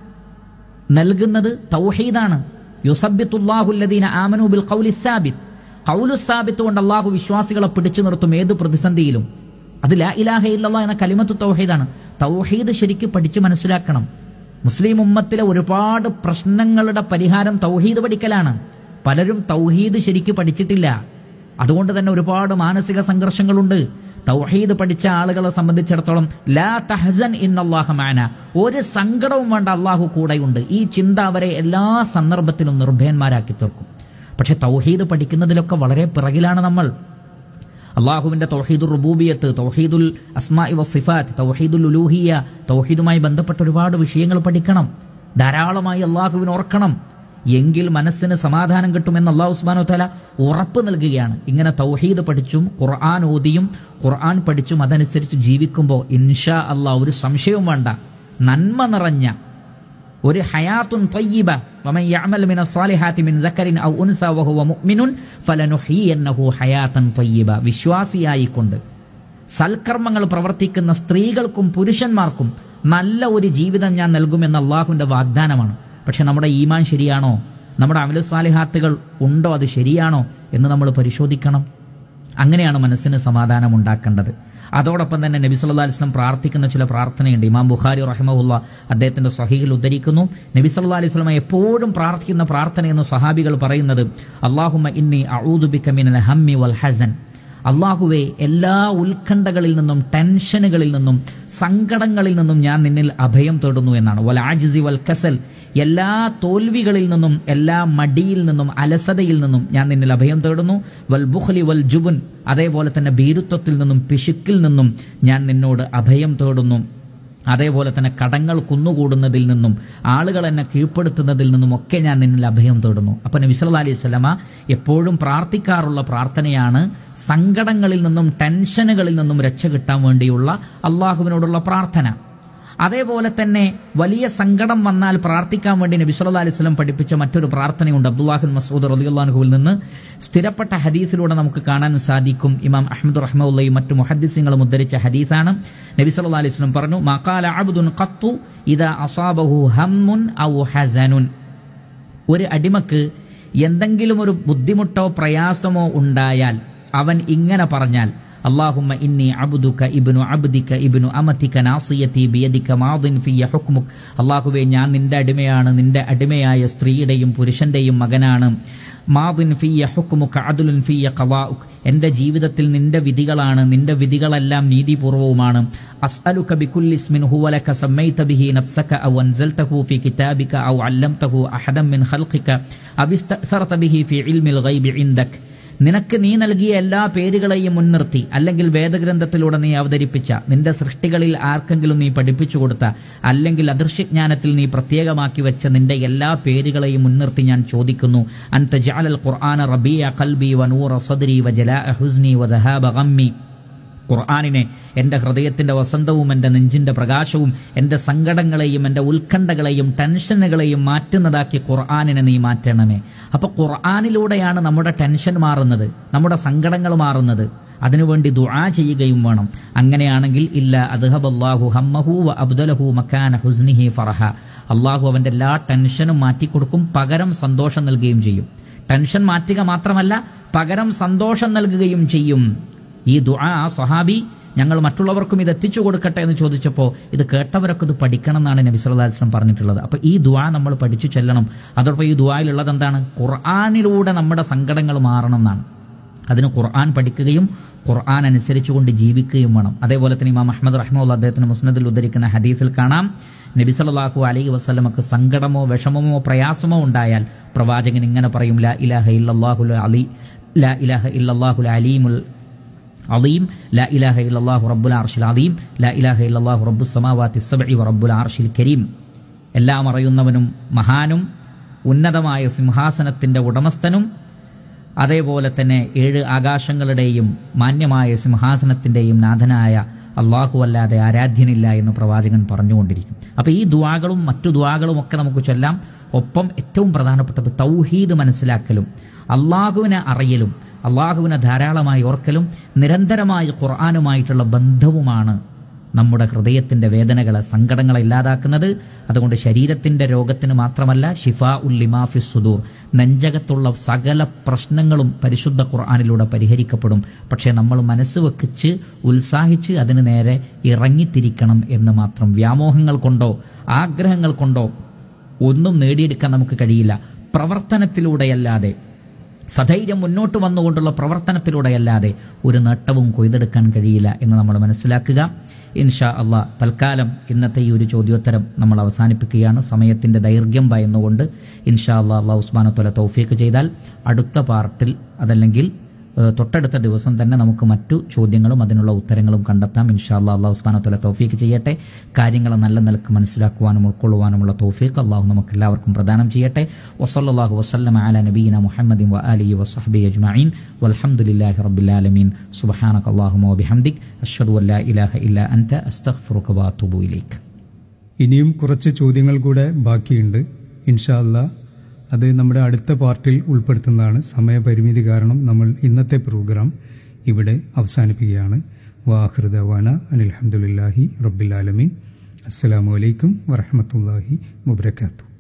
നൽകുന്നത് തൗഹീദാണ് യുസബിത്തുല്ലാഹുല്ലദീന ആമനു ബിൽ ഖൗലി സാബിത്ത് ഖൗലു സാബിത്ത് കൊണ്ട് അള്ളാഹു വിശ്വാസികളെ പിടിച്ചു നിർത്തും ഏത് പ്രതിസന്ധിയിലും അത് ലാ ഇലാഹ ഇല്ലല്ലാ എന്ന കലിമത്ത് തൗഹീദാണ് തൗഹീദ് ശരിക്ക് പഠിച്ചു മനസ്സിലാക്കണം മുസ്ലിം ഉമ്മത്തിലെ ഒരുപാട് പ്രശ്നങ്ങളുടെ പരിഹാരം തൗഹീദ് പഠിക്കലാണ് പലരും തൗഹീദ് ശരിക്ക് പഠിച്ചിട്ടില്ല അതുകൊണ്ട് തന്നെ ഒരുപാട് മാനസിക സംഘർഷങ്ങളുണ്ട് തൗഹീദ് പഠിച്ച ആളുകളെ സംബന്ധിച്ചിടത്തോളം ലാ തഹസൻ ഇന്നല്ലാഹ മാന ഒരു സങ്കടവും വേണ്ട അള്ളാഹു കൂടെയുണ്ട് ഈ ചിന്ത അവരെ എല്ലാ സന്ദർഭത്തിലും നിർഭയന്മാരാക്കി തീർക്കും പക്ഷെ തൗഹീദ് പഠിക്കുന്നതിലൊക്കെ വളരെ പിറകിലാണ് നമ്മൾ അള്ളാഹുവിന്റെ തൗഹീദുൽ റുബൂബിയത്ത് തൗഹീദുൽ അസ്മാ വസിഫാത്ത് തൗഹീദുൽ ഉലൂഹിയ തൗഹീദുമായി ബന്ധപ്പെട്ട ഒരുപാട് വിഷയങ്ങൾ പഠിക്കണം ധാരാളമായി അള്ളാഹുവിനെ ഓർക്കണം എങ്കിൽ മനസ്സിന് സമാധാനം കിട്ടുമെന്ന് അള്ളാഹു ഉസ്മാനോ തല ഉറപ്പ് നൽകുകയാണ് ഇങ്ങനെ തൗഹീദ് പഠിച്ചും ഖുർആൻ ഓതിയും ഖുർആൻ പഠിച്ചും അതനുസരിച്ച് ജീവിക്കുമ്പോൾ ഇൻഷാ അള്ളാഹ് ഒരു സംശയവും വേണ്ട നന്മ നിറഞ്ഞ ഒരു ഹയാത്തുൻ ത്വയ്യിബ വമൻ യഅമൽ മിന സ്വാലിഹാത്തി മിൻ ദക്കറിൻ ഔ ഉൻസ വഹുവ മുഅ്മിനുൻ ഫലനുഹ്യിയന്നഹു ഹയാതൻ ത്വയ്യിബ വിശ്വാസിയായിക്കൊണ്ട് സൽക്കർമ്മങ്ങൾ പ്രവർത്തിക്കുന്ന സ്ത്രീകൾക്കും പുരുഷന്മാർക്കും നല്ല ഒരു ജീവിതം ഞാൻ നൽകുമെന്ന അള്ളാഹുവിന്റെ വാഗ്ദാനമാണ് പക്ഷെ നമ്മുടെ ഈമാൻ ശരിയാണോ നമ്മുടെ അമലു സ്വാലിഹാത്തുകൾ ഉണ്ടോ അത് ശരിയാണോ എന്ന് നമ്മൾ പരിശോധിക്കണം അങ്ങനെയാണ് മനസ്സിന് സമാധാനം ഉണ്ടാക്കേണ്ടത് അതോടൊപ്പം തന്നെ നബി സല്ലല്ലാഹു അലൈഹി വസല്ലം പ്രാർത്ഥിക്കുന്ന ചില പ്രാർത്ഥനയുണ്ട് ഇമാം ബുഖാരി റഹിമഹുല്ല അദ്ദേഹത്തിന്റെ സ്വഹീഹിൽ ഉദ്ധരിക്കുന്നു നബി സല്ലല്ലാഹു അലൈഹി വസല്ലം എപ്പോഴും പ്രാർത്ഥിക്കുന്ന പ്രാർത്ഥനയെന്ന് സഹാബികൾ പറയുന്നത് അള്ളാഹുമ്മ ഇന്നി അഊദു ബിക മിനൽ ഹമ്മി വൽ ഹസൻ അള്ളാഹുവെ എല്ലാ ഉത്കണ്ഠകളിൽ നിന്നും ടെൻഷനുകളിൽ നിന്നും സങ്കടങ്ങളിൽ നിന്നും ഞാൻ നിന്നിൽ അഭയം തേടുന്നു എന്നാണ് വൽ ആജിസി വൽ കസൽ എല്ലാ തോൽവികളിൽ നിന്നും എല്ലാ മടിയിൽ നിന്നും അലസതയിൽ നിന്നും ഞാൻ നിന്നിൽ അഭയം തേടുന്നു വൽ ബുഖ്ലി വൽ ജുബുൻ അതേപോലെ തന്നെ ഭീരുത്വത്തിൽ നിന്നും പിശുക്കിൽ നിന്നും ഞാൻ നിന്നോട് അഭയം തേടുന്നു അതേപോലെ തന്നെ കടങ്ങൾ കുന്നുകൂടുന്നതിൽ നിന്നും ആളുകൾ എന്നെ കീഴ്പ്പെടുത്തുന്നതിൽ നിന്നും ഒക്കെ ഞാൻ നിന്നിൽ അഭയം തേടുന്നു അപ്പം നബി സല്ലല്ലാഹു അലൈഹി വസല്ലമ എപ്പോഴും പ്രാർത്ഥിക്കാറുള്ള പ്രാർത്ഥനയാണ് സങ്കടങ്ങളിൽ നിന്നും ടെൻഷനുകളിൽ നിന്നും രക്ഷ കിട്ടാൻ വേണ്ടിയുള്ള അള്ളാഹുവിനോടുള്ള പ്രാർത്ഥന അതേപോലെ തന്നെ വലിയ സങ്കടം വന്നാൽ പ്രാർത്ഥിക്കാൻ വേണ്ടി നബി സല്ലല്ലാഹു അലൈഹി വസല്ലം പഠിപ്പിച്ച മറ്റൊരു പ്രാർത്ഥനയുണ്ട് അബ്ദുല്ലാഹിൻ മസൂദ് റളിയല്ലാഹുവിൽ നിന്ന് സ്ഥിരപ്പെട്ട ഹദീസിലൂടെ നമുക്ക് കാണാൻ സാധിക്കും ഇമാം അഹമ്മദ് റഹ്മുള്ളയും മറ്റു മുഹദ്ദിസിങ്ങളും ഉദ്ധരിച്ച ഹദീസാണ് നബി സല്ലല്ലാഹു അലൈഹി വസല്ലം പറഞ്ഞു മഖാല അബ്ദുൻ ഖത്തു ഇദാ അസാബഹു ഹമ്മുൻ ഔ ഹസനുൻ ഒരു അടിമക്ക് എന്തെങ്കിലും ഒരു ബുദ്ധിമുട്ടോ പ്രയാസമോ ഉണ്ടായാൽ അവൻ ഇങ്ങനെ പറഞ്ഞാൽ അള്ളാഹുമ്മ ഇന്നി അബ്ദുക ഇബ്നു അബ്ദിക ഇബ്നു അമതിക നാസിയതി ബിയദിക മാദിൻ ഫിയ ഹുക്മുക് അള്ളാഹുവേ ഞാൻ നിന്റെ അടിമയാണ് നിന്റെ അടിമയായ സ്ത്രീയുടെയും പുരുഷന്റെയും മകനാണ് മാദിൻ ഫിയ ഹുക്മുക അദുലുൻ ഫിയ ഖവാഉക് എൻ്റെ ജീവിതത്തിൽ നിന്റെ വിധികളാണ് നിന്റെ വിധികളെല്ലാം നീതിപൂർവവുമാണ് അസ്അലുക ബികുല്ലി ഇസ്മിൻ ഹുവ ലക സമ്മൈത ബിഹി നഫ്സക ഔ അൻസൽതഹു ഫി കിതാബിക ഔ അല്ലംതഹു അഹദൻ മിൻ ഖൽഖിക ഔ ഇസ്തഅ്സർത ബിഹി ഫി ഇൽമിൽ ഗൈബി ഇൻദക് നിനക്ക് നീ നൽകിയ എല്ലാ പേരുകളെയും മുൻനിർത്തി അല്ലെങ്കിൽ വേദഗ്രന്ഥത്തിലൂടെ നീ അവതരിപ്പിച്ച നിന്റെ സൃഷ്ടികളിൽ ആർക്കെങ്കിലും നീ പഠിപ്പിച്ചു കൊടുത്ത അല്ലെങ്കിൽ അദൃശ്യജ്ഞാനത്തിൽ നീ പ്രത്യേകമാക്കി വെച്ച നിന്റെ എല്ലാ പേരുകളെയും മുൻനിർത്തി ഞാൻ ചോദിക്കുന്നു അൻത ജഅലൽ ഖുർആന റബിയ ഖൽബി വനൂറ സദ്രി വജലാഅ ഹുസ്നി വദഹാബ ഗമ്മി ഖുർആാനിനെ എൻ്റെ ഹൃദയത്തിൻ്റെ വസന്തവും എൻ്റെ നെഞ്ചിൻ്റെ പ്രകാശവും എൻ്റെ സങ്കടങ്ങളെയും എൻ്റെ ഉത്കണ്ഠകളെയും ടെൻഷനുകളെയും മാറ്റുന്നതാക്കി ഖുർആാനിനെ നീ മാറ്റണമേ അപ്പോൾ ഖുർആാനിലൂടെയാണ് നമ്മുടെ ടെൻഷൻ മാറുന്നത് നമ്മുടെ സങ്കടങ്ങൾ മാറുന്നത് അതിനുവേണ്ടി ദുആ ചെയ്യുകയും വേണം അങ്ങനെയാണെങ്കിൽ ഇല്ല അദ്ഹബല്ലാഹു ഹമ്മഹു വ അബ്ദലഹു മക്കാന ഹുസ്നിഹി ഫറഹ അള്ളാഹു അവൻ്റെ എല്ലാ ടെൻഷനും മാറ്റിക്കൊടുക്കും പകരം സന്തോഷം നൽകുകയും ചെയ്യും ടെൻഷൻ മാറ്റുക മാത്രമല്ല പകരം സന്തോഷം നൽകുകയും ചെയ്യും ഈ ദുആ ആ സ്വഹാബി ഞങ്ങൾ മറ്റുള്ളവർക്കും ഇത് എത്തിച്ചു കൊടുക്കട്ടെ എന്ന് ചോദിച്ചപ്പോൾ ഇത് കേട്ടവരൊക്കെ ഇത് പഠിക്കണം എന്നാണ് നബി സല്ലല്ലാഹു അലൈഹി വസല്ലം പറഞ്ഞിട്ടുള്ളത് അപ്പോൾ ഈ ദുആ നമ്മൾ പഠിച്ചു ചെല്ലണം അതോടൊപ്പം ഈ ദുആയിലുള്ളത് എന്താണ് ഖുർആാനിലൂടെ നമ്മുടെ സങ്കടങ്ങൾ മാറണം എന്നാണ് അതിന് ഖുർആൻ പഠിക്കുകയും ഖുർആൻ അനുസരിച്ചുകൊണ്ട് ജീവിക്കുകയും വേണം അതേപോലെ തന്നെ ഇമാം അഹമ്മദ് റഹ്മുല്ല അദ്ദേഹത്തിന് മുസ്നദിൽ ഉദ്ധരിക്കുന്ന ഹദീസിൽ കാണാം നബി സല്ലല്ലാഹു അലൈഹി വസല്ലമക്ക് സങ്കടമോ വിഷമമോ പ്രയാസമോ ഉണ്ടായാൽ പ്രവാചകൻ ഇങ്ങനെ പറയും ലാ ഇലാഹ ഇല്ലല്ലാഹുൽ അലി ലാ ഇലാഹ ഇല്ലല്ലാഹുൽ അലീമുൽ അലീം ലാ ഇലാഹ ഇല്ലല്ലാഹു റബ്ബുൽ അർഷിൽ അലീം ലാ ഇലാഹ ഇല്ലല്ലാഹു റബ്ബുസ് സമാവാതി സബ്ഇ വറബ്ബുൽ അർഷിൽ കരീം എല്ലാം അറിയുന്നവനും മഹാനും ഉന്നതമായ സിംഹാസനത്തിൻ്റെ ഉടമസ്ഥനും അതേപോലെ തന്നെ ഏഴ് ആകാശങ്ങളുടെയും മാന്യമായ സിംഹാസനത്തിൻ്റെയും നാഥനായ അള്ളാഹു അല്ലാതെ ആരാധ്യനില്ല എന്ന് പ്രവാചകൻ പറഞ്ഞുകൊണ്ടിരിക്കും അപ്പോൾ ഈ ദുവാകളും മറ്റു ദുവാകളും ഒക്കെ നമുക്ക് ചൊല്ലാം ഒപ്പം ഏറ്റവും പ്രധാനപ്പെട്ടത് തൗഹീദ് മനസ്സിലാക്കലും അള്ളാഹുവിനെ അറിയലും അള്ളാഹുവിനെ ധാരാളമായി ഓർക്കലും നിരന്തരമായി ഖുർആാനുമായിട്ടുള്ള ബന്ധവുമാണ് നമ്മുടെ ഹൃദയത്തിൻ്റെ വേദനകളെ സങ്കടങ്ങളെ ഇല്ലാതാക്കുന്നത് അതുകൊണ്ട് ശരീരത്തിൻ്റെ രോഗത്തിന് മാത്രമല്ല ഷിഫ ഉൽ ലിമാഫി സുദൂർ നെഞ്ചകത്തുള്ള സകല പ്രശ്നങ്ങളും പരിശുദ്ധ ഖുർആാനിലൂടെ പരിഹരിക്കപ്പെടും പക്ഷേ നമ്മൾ മനസ്സ് വെക്കിച്ച് ഉത്സാഹിച്ച് അതിന് നേരെ ഇറങ്ങിത്തിരിക്കണം എന്ന് മാത്രം വ്യാമോഹങ്ങൾ കൊണ്ടോ ആഗ്രഹങ്ങൾ കൊണ്ടോ ഒന്നും നേടിയെടുക്കാൻ നമുക്ക് കഴിയില്ല പ്രവർത്തനത്തിലൂടെയല്ലാതെ സധൈര്യം മുന്നോട്ട് വന്നുകൊണ്ടുള്ള പ്രവർത്തനത്തിലൂടെയല്ലാതെ ഒരു നേട്ടവും കൊയ്തെടുക്കാൻ കഴിയില്ല എന്ന് നമ്മൾ മനസ്സിലാക്കുക ഇൻഷാ അള്ളാ തൽക്കാലം ഇന്നത്തെ ഈ ഒരു ചോദ്യോത്തരം നമ്മൾ അവസാനിപ്പിക്കുകയാണ് സമയത്തിൻ്റെ ദൈർഘ്യം ഭയന്നുകൊണ്ട് ഇൻഷാ അള്ളാ അള്ളാഹ് ഉസ്മാനത്തോല തൗഫീക്ക് ചെയ്താൽ അടുത്ത പാർട്ടിൽ അതല്ലെങ്കിൽ ഏഹ് തൊട്ടടുത്ത ദിവസം തന്നെ നമുക്ക് മറ്റു ചോദ്യങ്ങളും അതിനുള്ള ഉത്തരങ്ങളും കണ്ടെത്താം ഇൻഷാ അല്ലാ അള്ളാഹു സുബ്ഹാനഹു തൗഫീക്ക് ചെയ്യട്ടെ കാര്യങ്ങളെ നല്ല നിലക്ക് മനസ്സിലാക്കുവാനും ഉൾക്കൊള്ളുവാനുമുള്ള തൗഫീഖ് അള്ളാഹു നമുക്ക് എല്ലാവർക്കും പ്രദാനം ചെയ്യട്ടെ വസല്ലല്ലാഹു വസല്ലമ അല നബീന മുഹമ്മദിൻ വ ആലിഹി വസ്ഹബി അജ്മഈൻ വൽഹംദുലില്ലാഹി റബ്ബിൽ ആലമീൻ സുബ്ഹാനക അല്ലാഹുമ്മ വബിഹംദിക് അഷ്ഹദു അല്ലാ ഇലാഹ ഇല്ലാ അൻത അസ്തഗ്ഫിറുക വഅതൂബു ഇലൈക് ഇനിയും കുറച്ച് ചോദ്യങ്ങൾ കൂടെ ബാക്കിയുണ്ട് ഇൻഷാ അല്ലാ അത് നമ്മുടെ അടുത്ത പാർട്ടിൽ ഉൾപ്പെടുത്തുന്നതാണ് സമയപരിമിതി കാരണം നമ്മൾ ഇന്നത്തെ പ്രോഗ്രാം ഇവിടെ അവസാനിപ്പിക്കുകയാണ് വാഹൃദവാന അനിൽഹമുല്ലാഹി റബ്ബിൽ ആലമീൻ അസ്സലാമു അലൈക്കും വറഹമത്തല്ലാഹി വബർക്കാത്തു